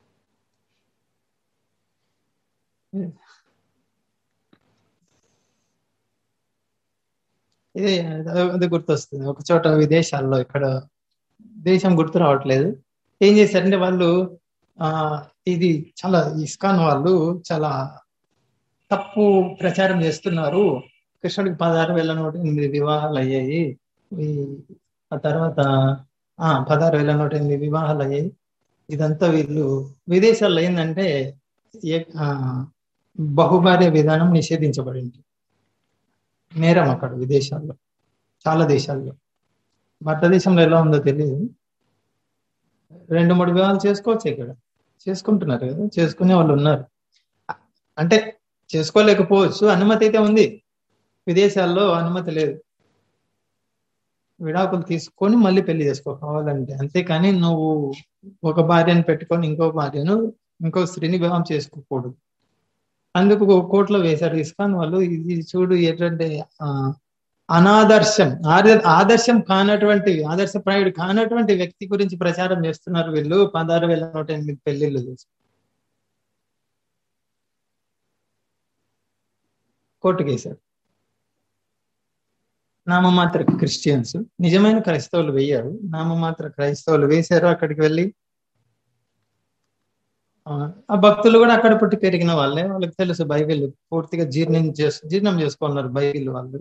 ఇది అది గుర్తొస్తుంది ఒక చోట విదేశాల్లో ఇక్కడ దేశం గుర్తు రావట్లేదు ఏం చేశారంటే వాళ్ళు ఆ ఇది చాలా ఇస్కాన్ వాళ్ళు చాలా తప్పు ప్రచారం చేస్తున్నారు కృష్ణుడికి పదహారు వేల నూట ఎనిమిది వివాహాలు అయ్యాయి ఈ ఆ తర్వాత ఆ పదహారు వేల నూట ఎనిమిది వివాహాలు అయ్యాయి ఇదంతా వీళ్ళు విదేశాల్లో ఏంటంటే ఏ- ఆ, బహుభార్య విధానం నిషేధించబడింది నేరం అక్కడ విదేశాల్లో చాలా దేశాల్లో భారతదేశంలో ఎలా ఉందో తెలియదు రెండు మూడు వివాహాలు చేసుకోవచ్చు ఇక్కడ చేసుకుంటున్నారు కదా చేసుకునే వాళ్ళు ఉన్నారు అంటే చేసుకోలేకపోవచ్చు అనుమతి అయితే ఉంది విదేశాల్లో అనుమతి లేదు విడాకులు తీసుకొని మళ్ళీ పెళ్లి చేసుకో కావాలంటే అంతేకాని నువ్వు ఒక భార్యను పెట్టుకొని ఇంకో భార్యను ఇంకో స్త్రీని వివాహం చేసుకోకూడదు అందుకు కోర్టులో వేశారు ఇస్కాన్ వాళ్ళు ఇది చూడు ఏంటంటే ఆ అనాదర్శం ఆద- ఆదర్శం కానటువంటి ఆదర్శప్రాయుడు కానటువంటి వ్యక్తి గురించి ప్రచారం చేస్తున్నారు వీళ్ళు పదహారు వేల నూట ఎనిమిది పెళ్లిళ్ళు చేసి కోర్టుకు వేశారు నామమాత్ర క్రిస్టియన్స్ నిజమైన క్రైస్తవులు వేయారు నామమాత్ర క్రైస్తవులు వేశారు అక్కడికి వెళ్ళి ఆ, ఆ భక్తులు కూడా అక్కడ పుట్టి పెరిగిన వాళ్ళే వాళ్ళకి తెలుసు బైబిల్ పూర్తిగా జీర్ణం చేసు జీర్ణం చేసుకున్నారు బైబిల్ వాళ్ళు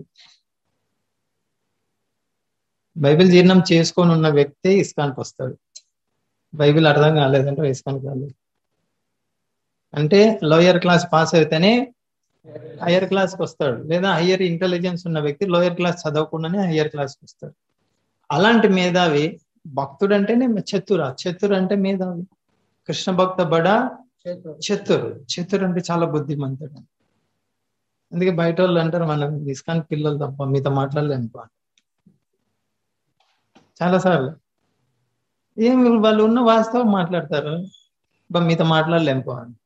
బైబిల్ జీర్ణం చేసుకొని ఉన్న వ్యక్తే ఇస్కాన్కి వస్తాడు బైబిల్ అర్థం కాలేదంటే ఇస్కాన్కి రాలేదు అంటే లోయర్ క్లాస్ పాస్ అయితేనే హయ్యర్ క్లాస్కి వస్తాడు లేదా హయ్యర్ ఇంటెలిజెన్స్ ఉన్న వ్యక్తి లోయర్ క్లాస్ చదవకుండానే హయ్యర్ క్లాస్కి వస్తాడు అలాంటి మేధావి భక్తుడు అంటేనే చతుర చతుర్ అంటే మేధావి కృష్ణ భక్త బడా చేతులు చతురు చతురు అంటే చాలా బుద్ధిమంతుడు అందుకే బయట వాళ్ళు అంటారు మనం ఇస్కాన్ పిల్లలు తప్ప మీతో మాట్లాడలేము పా చాలా సార్లు ఏం వాళ్ళు ఉన్న వాస్తవం మాట్లాడతారు బా మీతో మాట్లాడలేం పా అని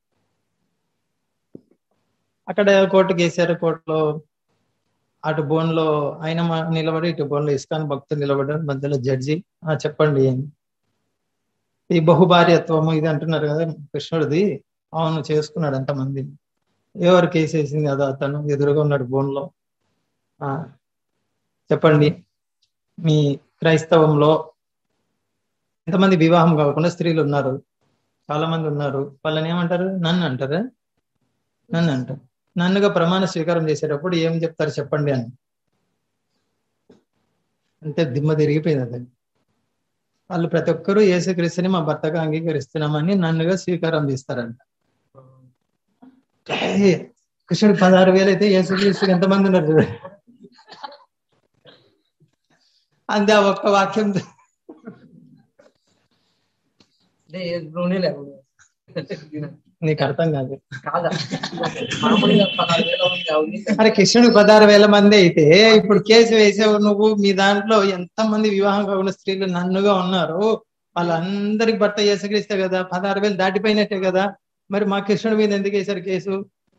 అక్కడ కోర్టుకి వేసారు కోర్టులో అటు బోన్లో ఆయన మా- నిలబడి ఇటు బోన్లో ఇస్కాన్ భక్తులు నిలబడ్డారు మధ్యలో జడ్జి "ఆ, చెప్పండి ఈ బహుభార్యత్వము ఇది అంటున్నారు కదా కృష్ణుడిది అవును చేసుకున్నాడు అంతమంది ఎవరు కేసు వేసింది కదా అతను ఎదురుగా ఉన్నాడు బోన్లో ఆ చెప్పండి మీ క్రైస్తవంలో ఎంతమంది వివాహం కాకుండా స్త్రీలు ఉన్నారు చాలా మంది ఉన్నారు వాళ్ళని ఏమంటారు నన్ను అంటారా నన్ను అంటారు నన్నుగా ప్రమాణ స్వీకారం చేసేటప్పుడు ఏం చెప్తారు చెప్పండి అని అంటే దిమ్మ తిరిగిపోయింది అతను వాళ్ళు ప్రతి ఒక్కరూ యేసుక్రీస్తుని మా భర్తగా అంగీకరిస్తున్నామని నన్నుగా స్వీకారం చేస్తారంట ఏ, కృష్ణుడు పదహారు వేలు అయితే యేసుక్రీస్తుకి ఎంతమంది ఉన్నారు చూడండి అంతే ఆ ఒక్క వాక్యం అంటే నూనె లేకుండా నీకు అర్థం కాదు కాదా మామూలుగా పదహారు వేల మంది అవినీతి అరే కృష్ణుడు పదహారు వేల మంది అయితే ఇప్పుడు కేసు వేసావు నువ్వు మీ దాంట్లో ఎంత మంది వివాహం కాకుండా స్త్రీలు నన్నుగా ఉన్నారు వాళ్ళందరికి భర్త యేసుక్రీస్తే కదా పదహారు వేలు దాటిపోయినట్టే కదా మరి మా కృష్ణుడి మీద ఎందుకు వేశారు కేసు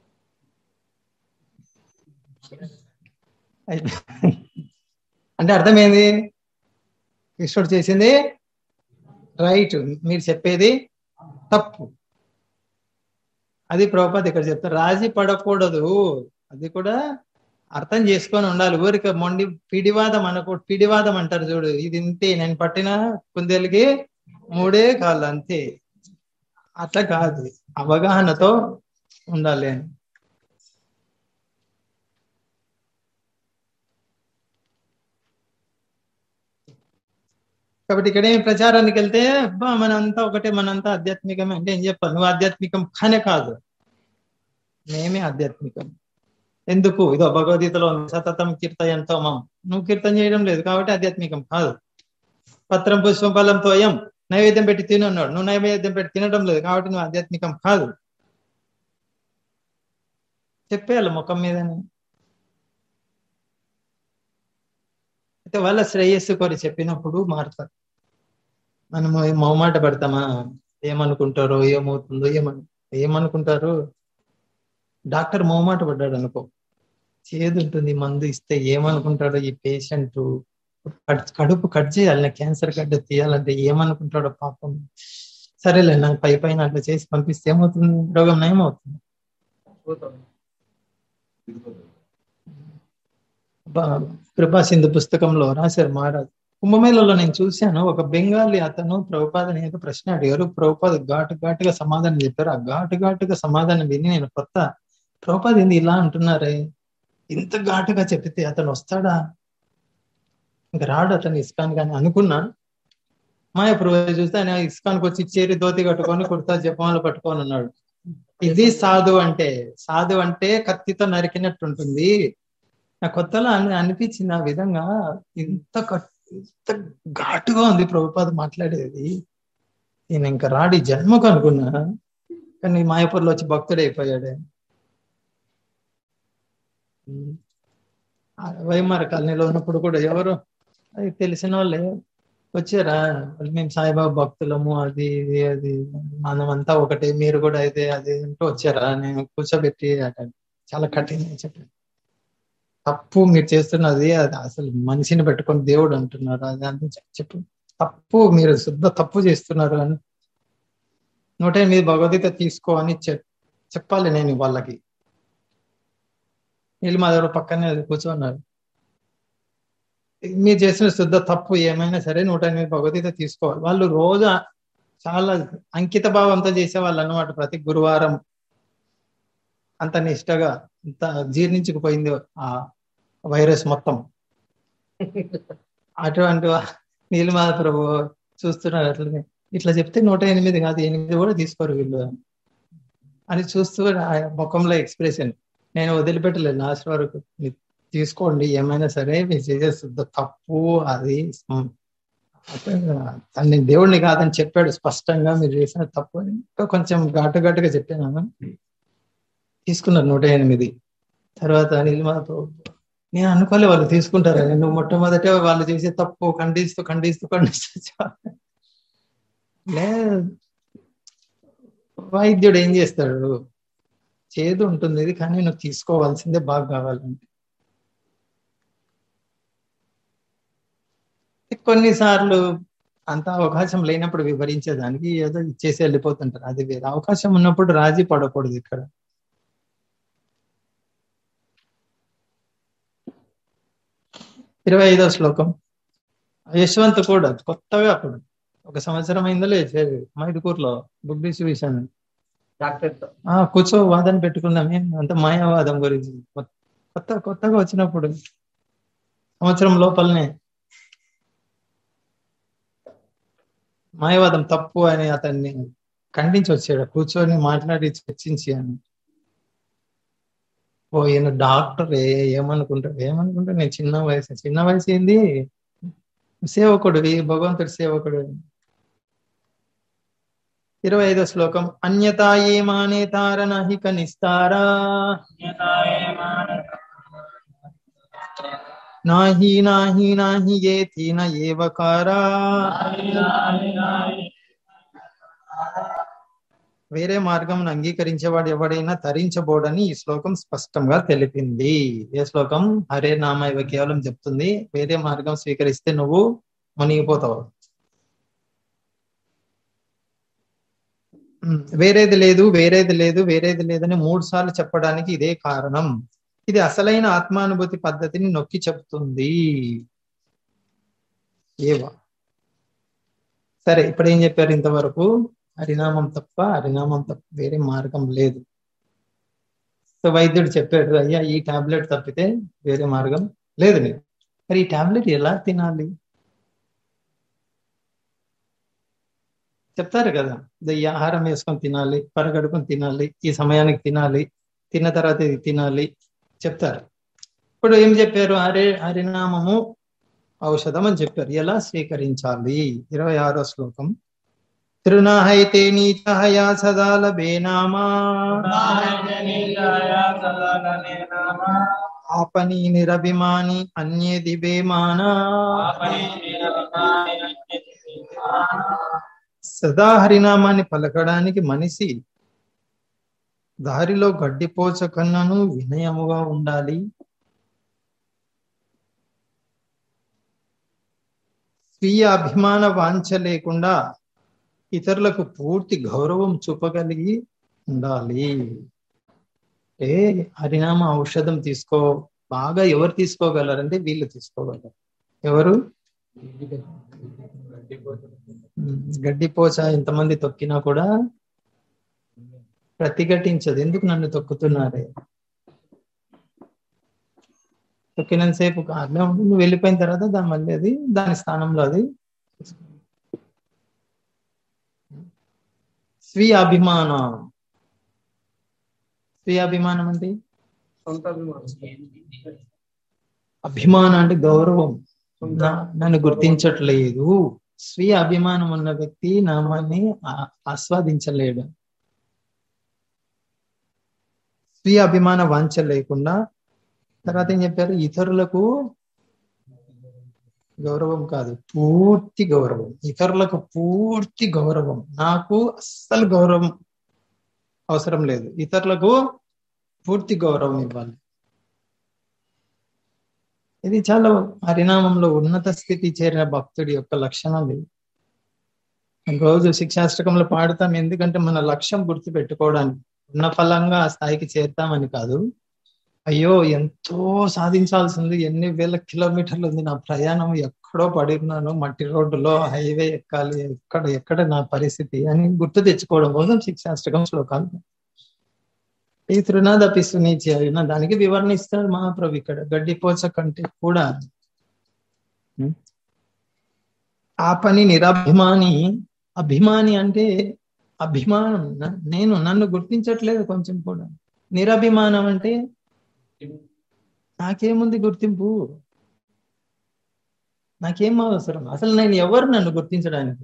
అయితే అంటే అర్థమైంది కృష్ణుడు చేసింది రైట్ మీరు చెప్పేది తప్పు అది ప్రభుపాద్ ఇక్కడ చెప్తారు రాజీ పడకూడదు అది కూడా అర్థం చేసుకొని ఉండాలి ఊరికి మొండి పిడివాదం అనకూ పిడివాదం అంటారు చూడు ఇది ఇంతే నేను పట్టిన కుందేలకి మూడే కాళ్ళు అంతే అట్లా కాదు అవగాహనతో ఉండాలి అని కాబట్టి ఇక్కడ ఏం ప్రచారానికి వెళ్తే అబ్బా మనంతా ఒకటే మనంతా ఆధ్యాత్మికమే అంటే ఏం చెప్పాలి నువ్వు ఆధ్యాత్మికం కానే కాదు మేమే ఆధ్యాత్మికం ఎందుకు ఇదో భగవద్గీతలో ఉంది, సతతం కీర్తయంతో మం నువ్వు కీర్తన చేయడం లేదు కాబట్టి ఆధ్యాత్మికం కాదు పత్రం పుష్పం ఫలంతో అయం నైవేద్యం పెట్టి తినన్నాడు నువ్వు నైవేద్యం పెట్టి తినడం లేదు కాబట్టి నువ్వు ఆధ్యాత్మికం కాదు చెప్పేయాలి ముఖం మీదనే అయితే వాళ్ళ శ్రేయస్సు కోరి చెప్పినప్పుడు మారుతారు మనము ఏం మొహమాట పడతామా ఏమనుకుంటారో ఏమవుతుందో ఏమను ఏమనుకుంటారు డాక్టర్ మొహమాట పడ్డాడు అనుకో చేదు ఉంటుంది మందు ఇస్తే ఏమనుకుంటాడో ఈ పేషెంట్ కడ్- కడుపు కట్ చేయాలి నాకు క్యాన్సర్ గడ్డ తీయాలంటే ఏమనుకుంటాడో పాపం సరేలే నాకు పై పైన అట్లా చేసి పంపిస్తే ఏమవుతుంది రోగం నయమవుతుంది బా- కృపా సింధు పుస్తకంలో రాశారు మహారాజ్ కుంభమేళలో నేను చూశాను ఒక బెంగాలీ అతను ప్రభుపాదని ఏదో ప్రశ్న అడిగారు ప్రభుపాద ఘాటు ఘాటుగా సమాధానం చెప్పారు ఆ ఘాటు ఘాటుగా సమాధానం విని నేను కొత్త ప్రభుపాద ఏంది ఇలా అంటున్నారే ఇంత ఘాటుగా చెప్తే అతను వస్తాడా ఇంకా రాడు అతను ఇస్కాన్ కానీ అనుకున్నా మాయ ప్రభు చూస్తే ఆయన ఇస్కాన్కి వచ్చి చేరి ధోతి కట్టుకొని కుర్తా జపమాలు పట్టుకొని ఉన్నాడు ఇది సాధు అంటే సాధు అంటే కత్తితో నరికినట్టు ఉంటుంది నా కొత్తలో అని అనిపించింది ఆ విధంగా ఇంత కట్- ఇంత ఘాటుగా ఉంది ప్రభుపాద మాట్లాడేది నేను ఇంకా రాడి జన్మకు అనుకున్నా కానీ మాయపూర్లో వచ్చి భక్తుడు అయిపోయాడు ఆ వైమార కాలనీలో ఉన్నప్పుడు కూడా ఎవరు అది తెలిసిన వాళ్ళే వచ్చారా వాళ్ళు మేము సాయిబాబా భక్తులము అది ఇది అది మనమంతా ఒకటే మీరు కూడా అయితే అది అంటూ వచ్చారా నేను కూర్చోబెట్టి అక్కడ చాలా కఠినంగా చెప్పాను తప్పు మీరు చేస్తున్నది అది అసలు మనిషిని పెట్టుకొని దేవుడు అంటున్నారు అది అంత చెప్పు తప్పు మీరు శుద్ధ తప్పు చేస్తున్నారు అని నూట ఎనిమిది భగవద్గీత తీసుకో అని చెప్ చెప్పాలి నేను వాళ్ళకి వీళ్ళు మా దగ్గర పక్కనే కూర్చోన్నారు మీరు చేసిన శుద్ధ తప్పు ఏమైనా సరే నూట ఎనిమిది భగవద్గీత తీసుకోవాలి వాళ్ళు రోజు చాలా అంకిత భావంతో చేసేవాళ్ళు అన్నమాట ప్రతి గురువారం అంత నిష్టగా అంత జీర్ణించుకుపోయింది ఆ వైరస్ మొత్తం అటువంటి వా- నీలిమాధ ప్రభు చూస్తున్నారు అట్లనే ఇట్లా చెప్తే నూట ఎనిమిది కాదు ఎనిమిది కూడా తీసుకోరు వీళ్ళు అని చూస్తూ ఆ ముఖంలో ఎక్స్ప్రెషన్ నేను వదిలిపెట్టలేదు లాస్ట్ వరకు మీరు తీసుకోండి ఏమైనా సరే మీరు చేసే శుద్ధ తప్పు అది ఉమ్, తన్ని దేవుడిని కాదని చెప్పాడు స్పష్టంగా మీరు చేసిన తప్పు అని ఇంకా కొంచెం ఘాటు ఘాటుగా చెప్పాను తీసుకున్నారు నూట ఎనిమిది తర్వాత నీలిమా ప్రభు నేను అనుకోలే వాళ్ళు తీసుకుంటారని నువ్వు మొట్టమొదట వాళ్ళు చేసే తప్పు ఖండిస్తూ ఖండిస్తూ ఖండిస్తూ చా- లే వైద్యుడు ఏం చేస్తాడు చేదు ఉంటుంది ఇది కానీ నువ్వు తీసుకోవాల్సిందే బాగా కావాలంటే కొన్నిసార్లు అంత అవకాశం లేనప్పుడు వివరించేదానికి ఏదో ఇచ్చేసి వెళ్ళిపోతుంటారు అది వేరే అవకాశం ఉన్నప్పుడు రాజీ పడకూడదు ఇక్కడ ఇరవై ఐదో శ్లోకం యశ్వంత్ కూడా కొత్తగా అప్పుడు ఒక సంవత్సరం అయిందో లేదు మైదుకూరులో బుక్ డిస్ట్రిబ్యూషన్ డాక్టర్ తో ఆ కూర్చో వాదన పెట్టుకుందాం ఏం అంత మాయావాదం గురించి కొత్త కొత్తగా వచ్చినప్పుడు సంవత్సరం లోపలనే మాయవాదం తప్పు అని అతన్ని ఖండించి వచ్చాడు కూర్చొని మాట్లాడి చర్చించి అని ఓ ఈయన డాక్టర్ ఏమనుకుంటాడు ఏమనుకుంటా నేను చిన్న వయసు చిన్న వయసు ఏంది సేవకుడివి భగవంతుడి సేవకుడు ఇరవై ఐదో శ్లోకం అన్యతా ఏమానే తారణ హిక నిస్తారా నాహి నాహి నాహి ఏ తీన ఏవకారా వేరే మార్గం అంగీకరించేవాడు ఎవడైనా తరించబోడని ఈ శ్లోకం స్పష్టంగా తెలిపింది ఏ శ్లోకం హరే నామ ఇవ కేవలం చెప్తుంది వేరే మార్గం స్వీకరిస్తే నువ్వు మునిగిపోతావు ఉమ్, వేరేది లేదు వేరేది లేదు వేరేది లేదని మూడు సార్లు చెప్పడానికి ఇదే కారణం ఇది అసలైన ఆత్మానుభూతి పద్ధతిని నొక్కి చెప్తుంది ఏవా సరే ఇప్పుడు ఏం చెప్పారు ఇంతవరకు హరినామం తప్ప హరినామం తప్ప వేరే మార్గం లేదు సో వైద్యుడు చెప్పాడు అయ్యా ఈ టాబ్లెట్ తప్పితే వేరే మార్గం లేదు నీకు మరి ఈ టాబ్లెట్ ఎలా తినాలి చెప్తారు కదా ఇదో ఈ ఆహారం వేసుకొని తినాలి పరగడుకొని తినాలి ఈ సమయానికి తినాలి తిన్న తర్వాత ఇది తినాలి చెప్తారు ఇప్పుడు ఏం చెప్పారు హరి హరినామము ఔషధం అని చెప్పారు ఎలా స్వీకరించాలి ఇరవై ఆరో శ్లోకం తృణహైతే నీచహయా సదా లభేనామా ఆపని నిరభిమాని అన్యే దివేమానా సదా హరినామాన్ని పలకడానికి మనిషి దారిలో గడ్డిపోచ కన్నను వినయముగా ఉండాలి స్వీయ అభిమాన వాంఛ లేకుండా ఇతరులకు పూర్తి గౌరవం చూపగలిగి ఉండాలి ఏ హరినామ ఔషధం తీసుకో బాగా ఎవరు తీసుకోగలరంటే వీళ్ళు తీసుకోగలరు ఎవరు గడ్డిపోచ ఎంతమంది తొక్కినా కూడా ప్రతిఘటించదు ఎందుకు నన్ను తొక్కుతున్నారే తొక్కినంతసేపు అట్లే ఉంటుంది నువ్వు వెళ్ళిపోయిన తర్వాత దాని మళ్ళీ అది దాని స్థానంలో అది స్వీయ అభిమానం స్వీయ అభిమానం అంటే సొంత అభిమానం అభిమానం అంటే గౌరవం నా- నన్ను గుర్తించట్లేదు స్వీయ అభిమానం ఉన్న వ్యక్తి నామాన్ని ఆ- ఆస్వాదించలేడు స్వీయ అభిమాన వాంఛ లేకుండా తర్వాత ఏం చెప్పారు ఇతరులకు గౌరవం కాదు పూర్తి గౌరవం ఇతరులకు పూర్తి గౌరవం నాకు అస్సలు గౌరవం అవసరం లేదు ఇతరులకు పూర్తి గౌరవం ఇవ్వాలి ఇది చాలా హరినామంలో ఉన్నత స్థితి చేరిన భక్తుడి యొక్క లక్షణాలు ఇవి. రోజు శిక్షాష్టకంలో పాడుతాం ఎందుకంటే మన లక్ష్యం గుర్తు పెట్టుకోవడానికి ఉన్న ఫలంగా ఆ స్థాయికి చేరుతామని కాదు అయ్యో ఎంతో సాధించాల్సింది ఎన్ని వేల కిలోమీటర్లు ఉంది నా ప్రయాణం ఎక్కడో పడినాను మట్టి రోడ్డులో హైవే ఎక్కాలి ఎక్కడ ఎక్కడ నా పరిస్థితి అని గుర్తు తెచ్చుకోవడం కోసం శిక్షాష్టకం శ్లోకాలు ఈ తృణాదపి సునీచి అయిన దానికి వివరణ ఇస్తాడు మహాప్రభు ఇక్కడ గడ్డిపోచ కంటే కూడా ఉం? ఆ పని నిరభిమాని అభిమాని అంటే అభిమానం న- నేను నన్ను గుర్తించట్లేదు కొంచెం కూడా నిరభిమానం అంటే నాకేముంది గుర్తింపు నాకేం అవసరం అసలు నేను ఎవరు నన్ను గుర్తించడానికి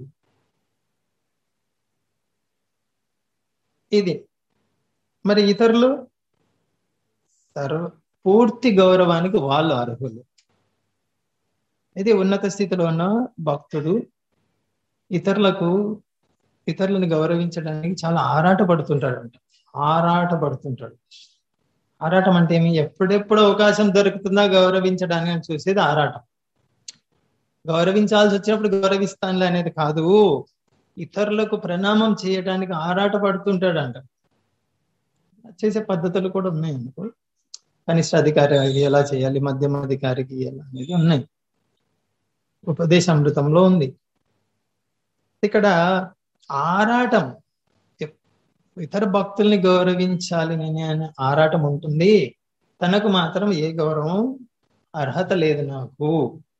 ఇది మరి ఇతరులు సర్వ పూర్తి గౌరవానికి వాళ్ళు అర్హులు ఇది ఉన్నత స్థితిలో ఉన్న భక్తుడు ఇతరులకు ఇతరులను గౌరవించడానికి చాలా ఆరాట పడుతుంటాడంట ఆరాట పడుతుంటాడు ఆరాటం అంటే ఏమి ఎప్పుడెప్పుడు అవకాశం దొరుకుతుందా గౌరవించడానికి అని చూసేది ఆరాటం గౌరవించాల్సి వచ్చినప్పుడు గౌరవిస్తానులే అనేది కాదు ఇతరులకు ప్రణామం చేయడానికి ఆరాట పడుతుంటాడంట చేసే పద్ధతులు కూడా ఉన్నాయి అనుకో కనిష్ట అధికారికి ఎలా చేయాలి మధ్యమ అధికారికి ఎలా అనేది ఉన్నాయి ఉపదేశ అమృతంలో ఉంది ఇక్కడ ఆరాటం ఎప్- ఇతర భక్తుల్ని గౌరవించాలి నేను అనే ఆరాటం ఉంటుంది తనకు మాత్రం ఏ గౌరవం అర్హత లేదు నాకు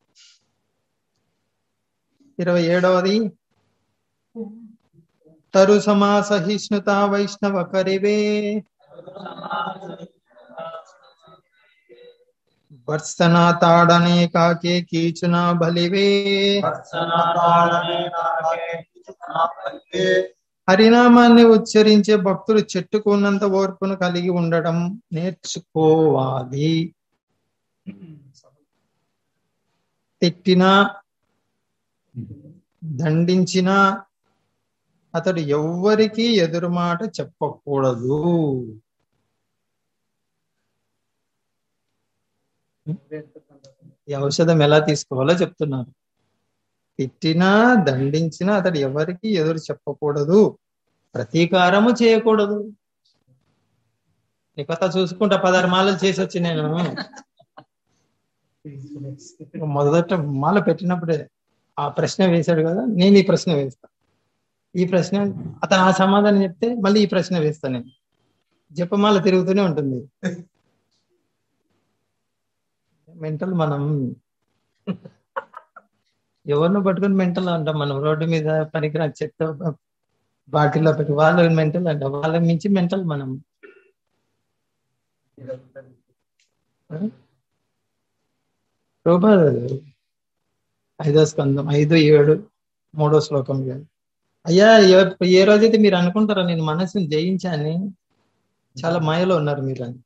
ఇరవై ఏడవది తరు సమాసహిష్ణుత వైష్ణవ కరివే వర్షనా తాడనే కాకే కీచున బలివే హరినామాన్ని ఉచ్చరించే భక్తులు చెట్టుకున్నంత ఓర్పును కలిగి ఉండడం నేర్చుకోవాలి తిట్టినా దండించినా అతడు ఎవ్వరికీ ఎదురు మాట చెప్పకూడదు ఈ ఔషధం ఎలా తీసుకోవాలో చెప్తున్నారు తిట్టినా దండించినా అతడు ఎవరికి ఎదురు చెప్పకూడదు ప్రతీకారము చేయకూడదు నీ కొత్త చూసుకుంటా పదహారు మాలలు చేసి వచ్చి నేను మొదట మాల పెట్టినప్పుడే ఆ ప్రశ్న వేశాడు కదా నేను ఈ ప్రశ్న వేస్తా ఈ ప్రశ్న అతను ఆ సమాధానం చెప్తే మళ్ళీ ఈ ప్రశ్న వేస్తా నేను జపమాల తిరుగుతూనే ఉంటుంది మెంటల్ మనం ఎవరిని పట్టుకుని మెంటల్ అంటాం మనం రోడ్డు మీద పనికిరా చెత్త బాటిల్లో పెట్టి వాళ్ళు మెంటల్ అంటాం వాళ్ళకి మించి మెంటల్ మనం రూపా ఐదో స్కందం ఐదు ఏడు మూడో శ్లోకం కాదు. అయ్యా ఏ- ఏ రోజైతే మీరు అనుకుంటారో నేను మనసుని జయించాని చాలా మాయలో ఉన్నారు మీరు అని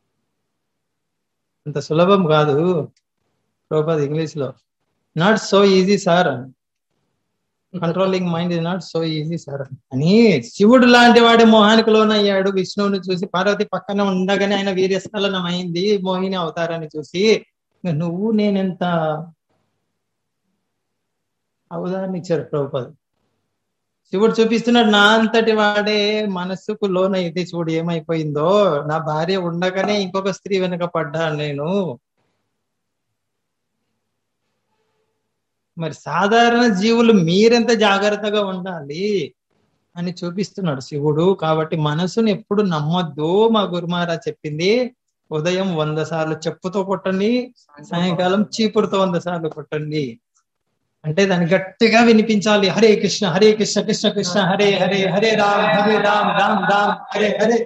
అంత సులభం కాదు రూపాది ఇంగ్లీష్ లో నాట్ సో ఈజీ సార్ అని controlling mind is not so easy sir అని శివుడు లాంటి వాడే మోహానికి లోనయ్యాడు విష్ణువుని చూసి పార్వతి పక్కన ఉండగానే ఆయన వీర్యస్థలనం అయింది మోహిని అవతారాన్ని చూసి ఇంక నువ్వు నేనెంత ఆ ఉదాహరణ ఇచ్చారు ప్రభుపద శివుడు చూపిస్తున్నాడు నా అంతటి వాడే మనస్సుకు లోనైతే చూడు ఏమైపోయిందో నా భార్య ఉండగానే ఇంకొక స్త్రీ వెనుక పడ్డాను నేను మరి సాధారణ జీవులు మీరెంత జాగ్రత్తగా ఉండాలి అని చూపిస్తున్నాడు శివుడు కాబట్టి మనసును ఎప్పుడు నమ్మొద్దు మా గురుమారా చెప్పింది ఉదయం వంద సార్లు చెప్పుతో కొట్టండి సాయంకాలం చీపురుతో వంద సార్లు కొట్టండి అంటే దాన్ని గట్టిగా వినిపించాలి హరే కృష్ణ హరే కృష్ణ కృష్ణ కృష్ణ హరే హరే హరే రామ్ హరే రామ్ రామ్ రామ్ హరే హరే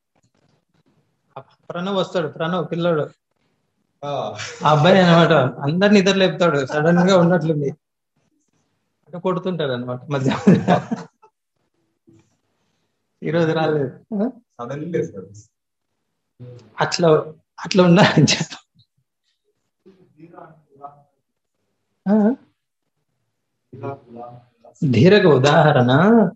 ప్రణవ్ వస్తాడు ప్రణవ్ పిల్లడు ఆ అబ్బాయి అనమాట అందరు నిద్ర లేపుతాడు సడన్ గా ఉన్నట్లుంది అటు కొడుతుంటాడు అనమాట మధ్య ఈరోజు రాలేదు సడన్లీ అట్లా అట్లా ఉండాలని చెప్ప ఆ? ధీరగ ఉదాహరణ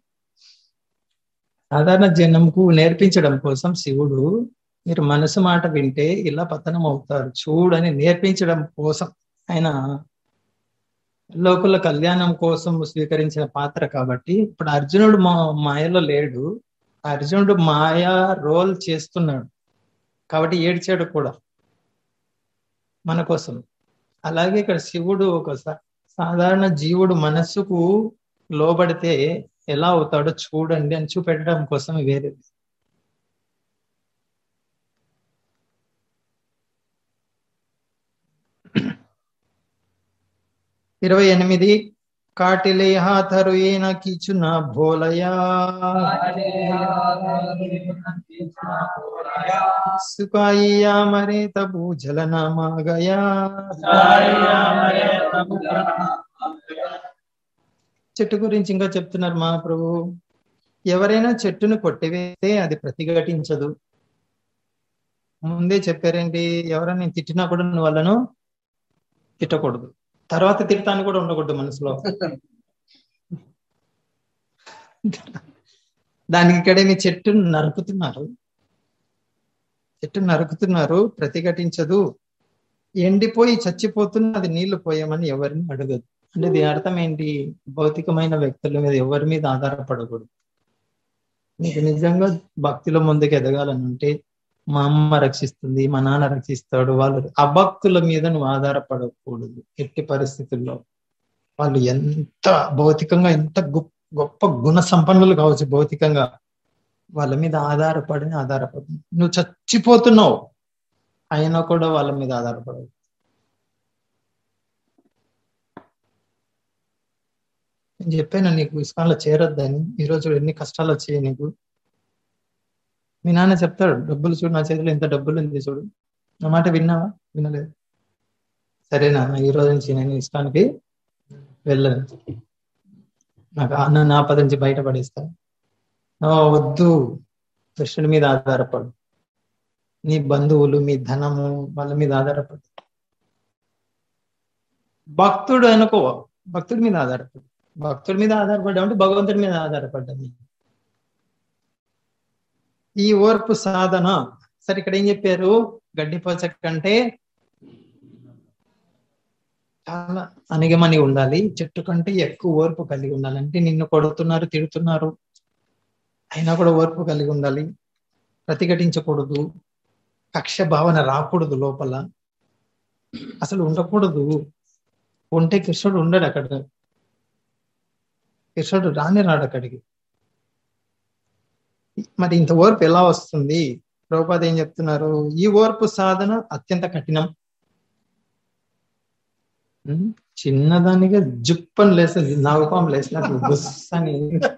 సాధారణ జనంకు నేర్పించడం కోసం శివుడు మీరు మనసు మాట వింటే ఇలా పతనం అవుతారు చూడని నేర్పించడం కోసం ఆయన లోకుల కళ్యాణం కోసం స్వీకరించిన పాత్ర కాబట్టి ఇప్పుడు అర్జునుడు మా మాయలో లేడు అర్జునుడు మాయా రోల్ చేస్తున్నాడు కాబట్టి ఏడ్చాడు కూడా మన కోసం అలాగే ఇక్కడ శివుడు ఒక సా- సాధారణ జీవుడు మనస్సుకు లోబడితే ఎలా అవుతాడో చూడండి అని చూపెట్టడం కోసం వేరే ఇరవై ఎనిమిది కాటిలేహాథరు ఏన కిచున భోలయా సుకాయియా మరే తబు జలనామాగయా చెట్టు గురించి ఇంకా చెప్తున్నారు మహాప్రభు ఎవరైనా చెట్టును కొట్టివేస్తే అది ప్రతిఘటించదు ముందే చెప్పారేంటి ఎవరైనా నేను తిట్టినా కూడా నువ్వు వాళ్ళను తిట్టకూడదు తర్వాత తిడతాను కూడా ఉండకూడదు మనసులో దానికి ఇక్కడే మీ చెట్టును నరుకుతున్నారు చెట్టు నరుకుతున్నారు ప్రతిఘటించదు ఎండిపోయి చచ్చిపోతున్న అది నీళ్లు పోయామని ఎవరిని అడగదు అంటే దీని అర్థం ఏంటి భౌతికమైన వ్యక్తుల మీద ఎవరి మీద ఆధారపడకూడదు మీకు నిజంగా భక్తిలో ముందుకు ఎదగాలని ఉంటే మా అమ్మ రక్షిస్తుంది మా నాన్న రక్షిస్తాడు వాళ్ళు అభక్తుల మీద నువ్వు ఆధారపడకూడదు ఎట్టి పరిస్థితుల్లో వాళ్ళు ఎంత భౌతికంగా ఎంత గొప్ప గొప్ప గుణ సంపన్నులు కావచ్చు భౌతికంగా వాళ్ళ మీద ఆధారపడి ఆధారపడి నువ్వు చచ్చిపోతున్నావు అయినా కూడా వాళ్ళ మీద ఆధారపడవు నేను చెప్పాను నీకు ఇస్కాన్లో చేరొద్దని ఈరోజు ఎన్ని కష్టాలు వచ్చాయి నీకు మీ నాన్న చెప్తాడు డబ్బులు చూడు నా చేతిలో ఇంత డబ్బులు ఉంది చూడు నా మాట విన్నావా వినలేదు సరే నాన్న ఈ రోజు నుంచి నేను ఇస్కాన్కి వెళ్ళను నాకు ఆ- నన్ను ఆపద నుంచి బయటపడేస్తా "ఓ, వద్దు కృష్ణుడి మీద ఆధారపడు నీ బంధువులు మీ ధనము వాళ్ళ మీద ఆధారపడు భక్తుడు అనుకో భక్తుడి మీద ఆధారపడు భక్తుడి మీద ఆధారపడ్డామంటే భగవంతుడి మీద ఆధారపడ్డాము ఈ ఓర్పు సాధన సరే ఇక్కడ ఏం చెప్పారు గడ్డిపోచ కంటే చాలా అణిగమని ఉండాలి చెట్టు కంటే ఎక్కువ ఓర్పు కలిగి ఉండాలి అంటే నిన్ను కొడుతున్నారు తిడుతున్నారు అయినా కూడా ఓర్పు కలిగి ఉండాలి ప్రతిఘటించకూడదు కక్ష భావన రాకూడదు లోపల అసలు ఉండకూడదు ఉంటే కృష్ణుడు ఉండడు అక్కడ కృష్ణుడు రాని రాడు అక్కడికి మరి ఇంత ఓర్పు ఎలా వస్తుంది ప్రభుపాద ఏం చెప్తున్నారు ఈ ఓర్పు సాధన అత్యంత కఠినం ఉమ్, చిన్నదానిగా జుప్పని లేస్తుంది నాగపాం లేసినట్లు బుస్సని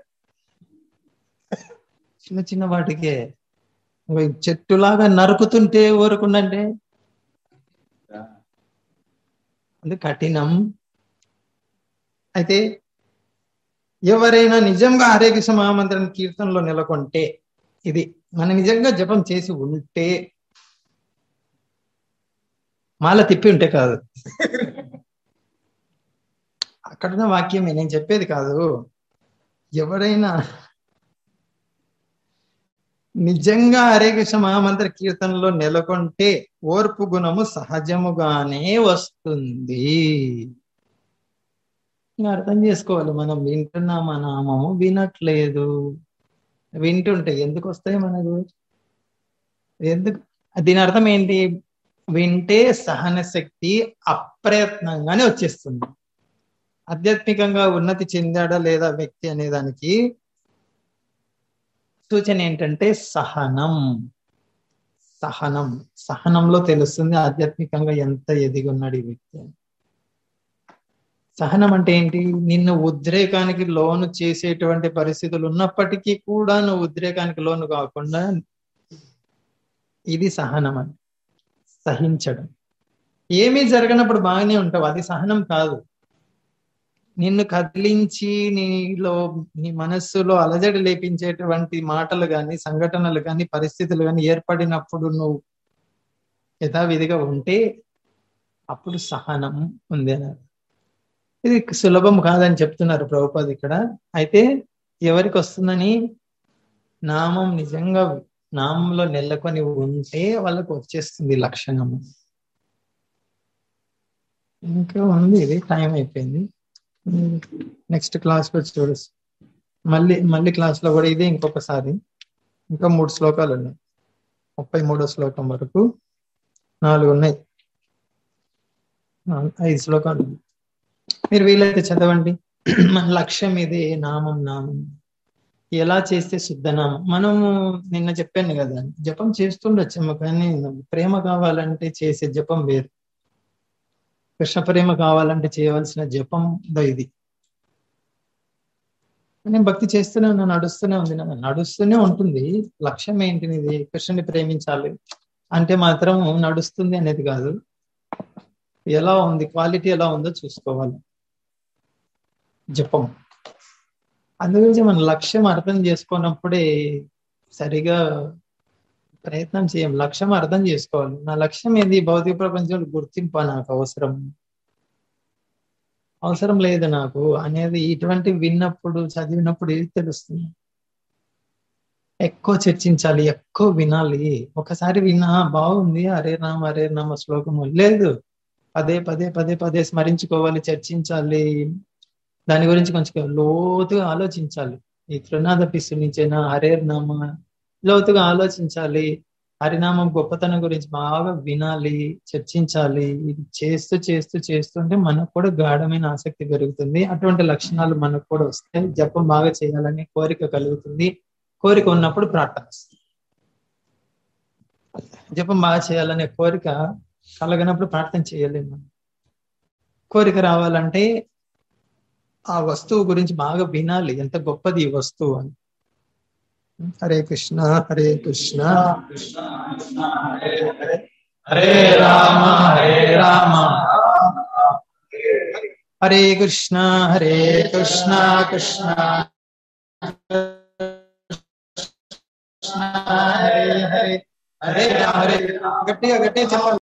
చిన్న చిన్న వాటికే ఇంకో ఈ చెట్టులాగా నరుకుతుంటే ఊరుకుండంటే అది కఠినం అయితే ఎవరైనా నిజంగా హరే కృష్ణ మహామంత్రం కీర్తనలో నెలకొంటే ఇది మన నిజంగా జపం చేసి ఉంటే మాల తిప్పి ఉంటే కాదు అక్కడున్న వాక్యం నేను చెప్పేది కాదు ఎవరైనా నిజంగా హరే కృష్ణ మహామంత్ర కీర్తనలో నెలకొంటే ఓర్పు గుణము సహజముగానే వస్తుంది ఇంకా అర్థం చేసుకోవాలి మనం వింటున్నామా నామము వినట్లేదు వింటుంటే ఎందుకు వస్తాయి మనకు ఎందుకు దీని అర్థం ఏంటి వింటే సహన శక్తి అప్రయత్నంగానే వచ్చేస్తుంది ఆధ్యాత్మికంగా ఉన్నతి చెందాడా లేదా వ్యక్తి అనే దానికి సూచన ఏంటంటే సహనం సహనం సహనంలో తెలుస్తుంది ఆధ్యాత్మికంగా ఎంత ఎదిగి ఉన్నాడు ఈ వ్యక్తి అని సహనం అంటే ఏంటి నిన్ను ఉద్రేకానికి లోను చేసేటువంటి పరిస్థితులు ఉన్నప్పటికీ కూడా నువ్వు ఉద్రేకానికి లోను కాకుండా ఇది సహనం అని సహించడం ఏమీ జరగనప్పుడు బాగానే ఉంటావు అది సహనం కాదు నిన్ను కదిలించి నీలో నీ మనస్సులో అలజడి లేపించేటువంటి మాటలు కానీ సంఘటనలు కానీ పరిస్థితులు కానీ ఏర్పడినప్పుడు నువ్వు యథావిధిగా ఉంటే అప్పుడు సహనం ఉంది అన్నారు ఇది సులభం కాదని చెప్తున్నారు ప్రభుపాద్ ఇక్కడ అయితే ఎవరికి వస్తుందని నామం నిజంగా నామంలో నెలకొని ఉంటే వాళ్ళకు వచ్చేస్తుంది లక్షణము ఇంకా ఉంది ఇది టైం అయిపోయింది నెక్స్ట్ క్లాస్ వచ్చి చూడొచ్చు మళ్ళీ మళ్ళీ క్లాస్ లో కూడా ఇదే ఇంకొకసారి ఇంకా మూడు శ్లోకాలు ఉన్నాయి ముప్పై మూడో శ్లోకం వరకు నాలుగు ఉన్నాయి ఐదు శ్లోకాలు ఉన్నాయి మీరు వీలైతే చదవండి మన లక్ష్యం ఇదే నామం నామం ఎలా చేస్తే శుద్ధనామం మనము నిన్న చెప్పాను కదా జపం చేస్తుండొచ్చేమో కానీ ప్రేమ కావాలంటే చేసే జపం వేరు కృష్ణ ప్రేమ కావాలంటే చేయవలసిన జపం ఇది నేను భక్తి చేస్తూనే ఉన్నా నడుస్తూనే ఉంది నడుస్తూనే ఉంటుంది లక్ష్యం ఏంటి ఇది కృష్ణుని ప్రేమించాలి అంటే మాత్రం నడుస్తుంది అనేది కాదు ఎలా ఉంది క్వాలిటీ ఎలా ఉందో చూసుకోవాలి జపం అందుగురించి మన లక్ష్యం అర్థం చేసుకున్నప్పుడే సరిగా ప్రయత్నం చేయం లక్ష్యం అర్థం చేసుకోవాలి నా లక్ష్యం ఏంది భౌతిక ప్రపంచంలో గుర్తింప నాకు అవసరం అవసరం లేదు నాకు అనేది ఇటువంటి విన్నప్పుడు చదివినప్పుడు ఏది తెలుస్తుంది ఎక్కువ చర్చించాలి ఎక్కువ వినాలి ఒకసారి విన్నా బాగుంది అరే రామ అరే రామ శ్లోకము లేదు పదే పదే పదే పదే స్మరించుకోవాలి చర్చించాలి దాని గురించి కొంచెం లోతుగా ఆలోచించాలి ఈ త్రినాథ పిస్సు నుంచైనా హరే నామ లోతుగా ఆలోచించాలి హరినామం గొప్పతనం గురించి బాగా వినాలి చర్చించాలి ఇది చేస్తూ చేస్తూ చేస్తుంటే మనకు కూడా గాఢమైన ఆసక్తి పెరుగుతుంది అటువంటి లక్షణాలు మనకు కూడా వస్తాయి జపం బాగా చేయాలని కోరిక కలుగుతుంది కోరిక ఉన్నప్పుడు ప్రార్థన జపం బాగా చేయాలనే కోరిక కలగనప్పుడు ప్రార్థన చేయలేము మనం కోరిక రావాలంటే ఆ వస్తువు గురించి బాగా వినాలి ఎంత గొప్పది ఈ వస్తువు అని హరే కృష్ణ హరే కృష్ణ హరే రామ హరే రామ హరే కృష్ణ హరే కృష్ణ కృష్ణ హరే హరే హరే హరే గట్టిగా గట్టిగా చెప్పాలి